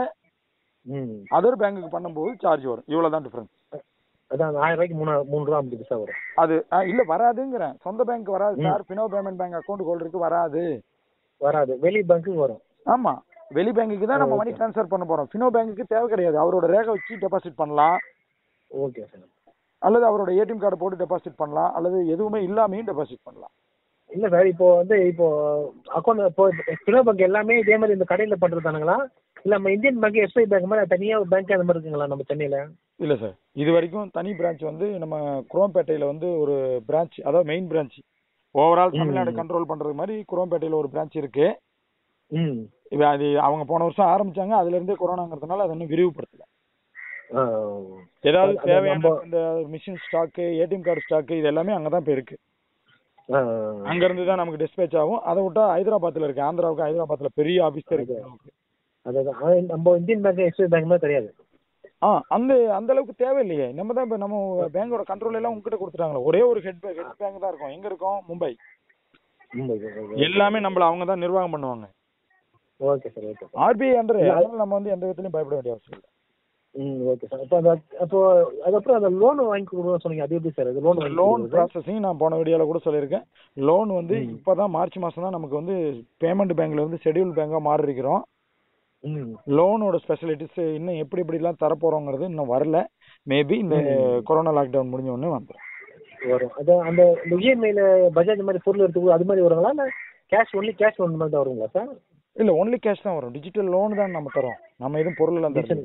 ம் அதர் பேங்குக்கு பண்ணும்போது சார்ஜ் வரும் இவ்வளவுதான் டிஃபரன்ஸ் அதான் ஆயிரம் ரூபாய்க்கு மூணு மூணு ரூபா அப்படி சார் வரும் அது ஆ, இல்ல வராதுங்கிறேன் சொந்த பேங்க் வராது ம். Sir Fino payment bank account ஹோல்டருக்கு வராது வராது வெளி பேங்க்குக்கு வரும் ஆமா வெளி பேங்குக்கு தான் நம்ம ஆ, மணி okay. ட்ரான்ஸ்ஃபர் பண்ண போறோம் பினோ பேங்குக்கு தேவை கிடையாது அவரோட ரேகை வச்சு டெபாசிட் பண்ணலாம் ஓகே சார் அல்லது அவரோட ஏடிஎம் கார்டு போட்டு டெபாசிட் பண்ணலாம் அல்லது எதுவுமே இல்லாமையும் டெபாசிட் பண்ணலாம் இல்ல சார் இப்போ வந்து இப்போ அக்கௌண்ட் இப்போ பினோ பேங்க் எல்லாமே இதே மாதிரி இந்த கடையில பண்றதானுங்களா இல்ல நம்ம இந்தியன் பேங்க் எஸ்பிஐ பேங்க் மாதிரி தனியா ஒரு பேங்க் அந்த மாதிரி இருக்குங்களா நம்ம சென்னையில இல்ல சார் இது வரைக்கும் தனி பிரான்ச் வந்து நம்ம குரோம்பேட்டையில வந்து ஒரு பிரான்ச் அதாவது மெயின் பிரான்ச் ஓவரால் ம். தமிழ்நாடு கண்ட்ரோல் பண்றது மாதிரி குரோம்பேட்டையில ஒரு பிரான்ச் இருக்கு ம் இது அது அவங்க போன வருஷம் ஆரம்பிச்சாங்க அதுல இருந்தே கொரோனாங்கிறதுனால அதை இன்னும் விரிவுபடுத்தல ஆ, ஏதாவது அது தேவையான நம்ம- இந்த machine stock ATM card stock இது எல்லாமே அங்கதான் இப்ப இருக்கு ஆ, அங்க இருந்து தான் நமக்கு டிஸ்பேச் ஆகும் அதை விட்டா ஹைதராபாத்ல இருக்கு ஆந்திராவுக்கு ஹைதராபாத்ல பெரிய ஆபீஸ் இருக்கு அதான் ஆ, நம்ம இந்தியன் பேங்க் எஸ்பிஐ பேங்க் மாதிரி கிடையாது ஆ அந்த அந்த அளவுக்கு தேவையில்லையே நம்ம தான் இப்ப நம்ம பேங்கோட கண்ட்ரோல் எல்லாம் உங்ககிட்ட கொடுத்துட்டாங்களே ஒரே ஒரு ஹெட் பேங்க் ஹெட் பேங்க் தான் இருக்கும் எங்க இருக்கும் மும்பை மும்பை, ஓகே. எல்லாமே நம்மள அவங்க தான் நிர்வாகம் பண்ணுவாங்க okay sir okay sir RBI under இல்ல, அது- அதனால நம்ம வந்து எந்த விதத்துலையும் பயப்பட வேண்டிய அவசியம் இல்லை ம் ஓகே சார் அப்போ அந்த அப்போ அதுக்கப்புறம் அந்த லோன் வாங்கி கொடுக்கணும்னு சொன்னீங்க அது எப்படி சார் அது லோன் வாங்கி லோன் கொடுக்குறது? ப்ராசஸிங் நான் போன வீடியோல கூட சொல்லியிருக்கேன் லோன் வந்து ம். இப்பதான் மார்ச் மாசம் தான் நமக்கு வந்து பேமெண்ட் பேங்க்ல இருந்து ஷெட்யூல் பேங்கா மாறி இருக்கிறோம் ம் லோனோட ஸ்பெஷலிட்டிஸ் இன்னும் எப்படி எப்படிலாம் தரப்போறோங்கிறது இன்னும் வரல மேபி இந்த ம். கொரோனா லாக்டவுன் முடிஞ்ச உடனே வந்துடும் வரும் அது அந்த இஎம்ஐல பஜாஜ் மாதிரி பொருள் எடுத்து அது மாதிரி வருங்களா இல்லை கேஷ் ஒன்லி கேஷ் லோன் மாதிரி தான் வருங்களா சார் இல்ல ஒன்லி கேஷ் தான் வரும் டிஜிட்டல் லோன் தான் நம்ம தரோம் நம்ம எதுவும் பொருள் எல்லாம் தரோம்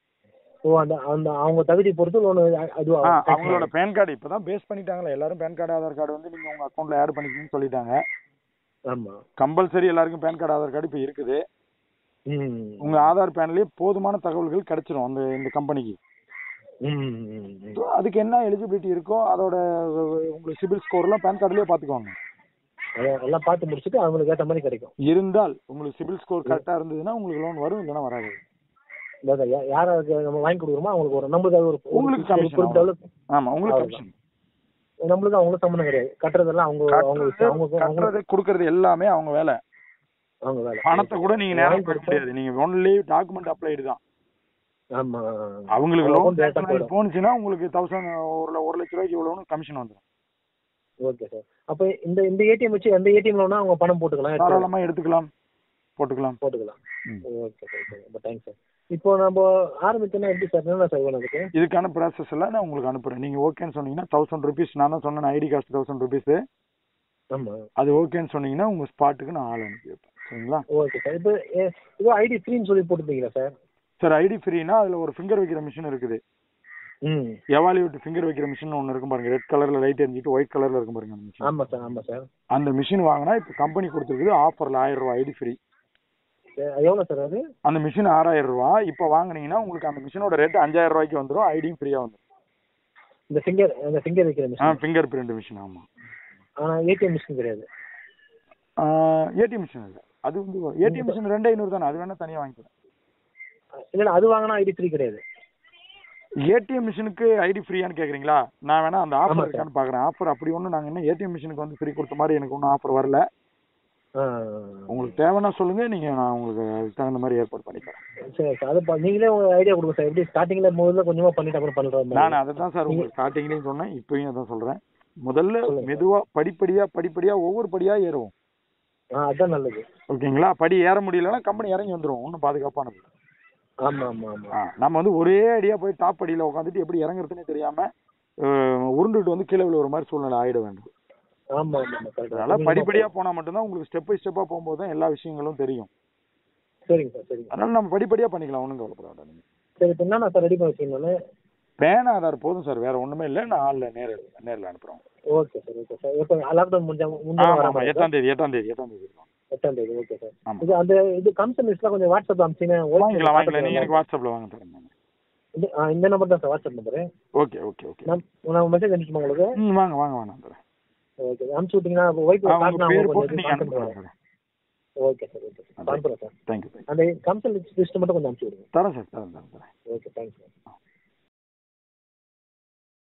ஓ அந்த அந்த அவங்க தகுதி பொறுத்து லோன் அது அவங்களோட பேன் கார்டு இப்பதான் பேஸ் பண்ணிட்டாங்களா எல்லாரும் பேன் கார்டு ஆதார் கார்டு வந்து நீங்க உங்க அக்கௌண்ட்ல ஆட் பண்ணிக்கணும்னு சொல்லிட்டாங்க ஆமா கம்பல்சரி எல்லாருக்கும் பேன் கார்டு ஆதார் கார்டு இப்போ இருக்குது ம் உங்க ஆதார் பேன்லயே போதுமான தகவல்கள் கிடைச்சிரும் அந்த இந்த கம்பெனிக்கு ம், ம், ம். So, அதுக்கு என்ன எலிஜிபிலிட்டி இருக்கோ அதோட அஹ், உங்களுக்கு சிபில் ஸ்கோர்லாம் பேன் கார்டுலயே பாத்துக்குவாங்க அதான் எல்லாம் பார்த்து முடிச்சுட்டு அவங்களுக்கு ஏற்ற மாதிரி கிடைக்கும் இருந்தால் உங்களுக்கு சிபில் ஸ்கோர் கரெக்டா இருந்ததுன்னா உங்களுக்கு லோன் வரும் இல்லைன்னா வராது அதான் யா- யாராருக்கு நம்ம வாங்கி கொடுக்குறோமோ அவங்களுக்கு ஒரு நம்மளுக்கு அது ஒரு ஒரு உங்களுக்கு குறிப்பிட்ட commission குறிப்பிட்ட அளவுக்கு ஆமா உங்களுக்கு அவ்வளவுதான். கமிஷன் நம்மளுக்கு அவங்களுக்கு சம்மந்தம் கிடையாது கட்டுறதெல்லாம் அவங்க அவங்க விஷயம். அவங்க அவங்க கட்டுறது கொடுக்கறது எல்லாமே அவங்க வேலை அவங்க வேலை பணத்தை கூட நீங்க நேரம் வாங்கி கொடுக்க கொடுத்தா- முடியாது நீங்க ஒன்லி டாக்குமெண்ட் அப்ளைடு தான் ஆமா அவங்களுக்கு அவங்க லோன் account direct ஆ போயிடும். போனுச்சுன்னா உங்களுக்கு தௌசண்ட் ஒரு ல- ஒரு லட்ச ரூபாய்க்கு இவ்வளவுன்னு கமிஷன் வந்துடும் ஓகே சார் அப்போ இந்த இந்த ஏடிஎம் வச்சு எந்த ஏடிஎம்ல வேணா அவங்க பணம் போட்டுக்கலாம் எடுத்துக்கலாம். தாராளமா எடுத்துக்கலாம் போட்டுக்கலாம் போட்டுக்கலாம் ம். ஓகே சார் சார் ரொம்ப தேங்க்ஸ் சார் இப்போ நம்ம ஆரம்பிச்சோன்னா எப்படி சார் என்ன சார் வேணும் அதுக்கு இதுக்கான ப்ராசஸ் எல்லாம் நான் உங்களுக்கு அனுப்புறேன் நீங்க ஓகேன்னு சொன்னீங்கன்னா தௌசண்ட் ருபீஸ் நான் தான் சொன்னேன் ஐடி காஸ்ட் தௌசண்ட் ருபீஸ் ஆமா அது ஓகேன்னு சொன்னீங்கன்னா உங்க ஸ்பாட்டுக்கு நான் ஆள் அனுப்பி வைப்பேன் சரிங்களா ஓகே சார் இப்போ ஏ- இதோ ஐடி ஃப்ரீன்னு சொல்லி போட்டுருந்தீங்களா சார் சார் ஐடி ஃப்ரீனா அதுல ஒரு ஃபிங்கர் வைக்கிற மிஷின் இருக்குது ம் எவாலியூட் ஃபிங்கர் வைக்கிற மிஷின் ஒன்று இருக்கும் பாருங்க ரெட் கலர்ல லைட் எரிஞ்சிட்டு ஒயிட் கலர்ல இருக்கும் பாருங்க அந்த மிஷின் ஆமா சார் ஆமா சார் அந்த மிஷின் வாங்கினா இப்போ கம்பெனி கொடுத்துருக்குது ஆஃபர்ல ஆயிரம் ரூபாய் ஐடி ஃப்ரீ எவ்வளோ சார் அது அந்த மிஷின் ஆறாயிரம் ரூபாய் இப்போ வாங்குனீங்கன்னா உங்களுக்கு அந்த மிஷினோட ரேட் அஞ்சாயிரம் ரூபாய்க்கு வந்துடும் ஐடியும் ஃப்ரீயா வந்துடும் இந்த ஃபிங்கர் அந்த ஃபிங்கர் வைக்கிற ஆ மிஷின் ஃபிங்கர் பிரிண்ட் மிஷின் ஆமா ஆனால் ஏடிஎம் மிஷின் கிடையாது ஏடிஎம் மிஷின் இல்லை அது வந்து ஏடிஎம் மிஷின் ரெண்டு ஐநூறு தானே அது வேணா தனியா வாங்கிக்கலாம் இல்லைன்னா அது வாங்கினா ஐடி ஃப்ரீ கிடையாது ஏடிஎம் மிஷினுக்கு ஐடி ஃப்ரீயான்னு கேக்குறீங்களா நான் வேணா அந்த ஆமா ஆஃபர் சார். இருக்கான்னு பாக்குறேன் ஆஃபர் அப்படி ஒன்றும் நாங்க இன்னும் ஏடிஎம் மிஷினுக்கு வந்து ஃப்ரீ கொடுத்த மாதிரி எனக்கு ஒன்றும் ஆஃபர் வரல ஆ உங்களுக்கு தேவைன்னா சொல்லுங்க நீங்க நான் உங்களுக்கு அதுக்கு தகுந்த மாதிரி ஏற்பாடு பண்ணிக்கிறேன் சரி சார் அது பா- நீங்களே உங்க ஐடியா கொடுங்க சார் எப்படி ஸ்டார்டிங்ல முதல்ல கொஞ்சமா பண்ணிட்டு அப்புறம் பண்ணுற மாதிரி நான் அதை தான் சார் உங்களுக்கு ஸ்டார்டிங்லேயும் சொன்னேன் இப்பயும் அதான் சொல்றேன் முதல்ல சொல்லுங்க. மெதுவா படிப்படியா படிப்படியா ஒவ்வொரு படியா ஏறுவோம் ஆ அதான் நல்லது ஓகேங்களா படி ஏற முடியலன்னா கம்பெனி இறங்கி வந்துரும் ஒன்றும் பாதுகாப்பானது ஆமா ஆமா ஆமா ஆ, நம்ம வந்து ஒரே அடியா போய் டாப் படியில உட்காந்துட்டு எப்படி இறங்குறதுனே தெரியாம அஹ், உருண்டுட்டு வந்து கீழே விழுற மாதிரி சூழ்நிலை ஆயிட வேண்டும் ஆமா ஆமா ஆமா கரெக்ட் அதனால படிப்படியா போனா மட்டும்தான் உங்களுக்கு ஸ்டெப் பை ஸ்டெப்பா போகும்போது தான் எல்லா விஷயங்களும் தெரியும் சரிங்க சார் சரிங்க அதனால நம்ம படிப்படியா பண்ணிக்கலாம் ஒன்றும் கவலைப்பட வேண்டாம் நீங்க சரி இப்போ என்னென்ன சார் ரெடி பண்ணி வச்சுக்கணும் பேன் ஆதார் போதும் சார் வேற ஒண்ணுமே இல்லை நான் ஆள்ல நேரில் நேரில் அனுப்புறோம் ஓகே சார் ஓகே சார் எப்போ லாக்டவுன் முடிஞ்சா ஆமா முன்னாடி ஆமா வர எட்டாம் தேதி எட்டாம் தேதி எட்டாம் தேதி இருக்கும் எட்டாம் தேதி ஓகே சார் ஆமா இது அந்த இது கமிஷன் லிஸ்ட்லாம் கொஞ்சம் வாட்ஸ்அப் அனுப்பிச்சிங்கன்னா வாங்கிக்கலாம் வாங்கிக்கலாம் நீங்க எனக்கு வாட்ஸ்அப்ல வாங்க தரேன் இந்த ஆ, இந்த நம்பர் தான் sir WhatsApp number okay okay okay நான் நான் மெசேஜ் அனுப்பிச்சுமா உங்களுக்கு ம் வாங்க வாங்க வாங்க நான் தரேன் ஓகே அனுப்பிச்சு விட்டீங்கன்னா ஒய்ஃப் ஆ, உங்க காட்டினா பேர் அவங்க போட்டு கொஞ்சம் நீங்க கான்சென்ட் அனுப்புங்க ஓகே சார் ஓகே சார் அனுப்புகிறேன் சார் தேங்க்யூ அந்த கமிஷன் லிஸ்ட் மட்டும் கொஞ்சம் அனுப்பிச்சு விடுங்க தரேன் சார் தரேன் தரேன் தரேன் ஓகே தேங்க்ஸ் சார்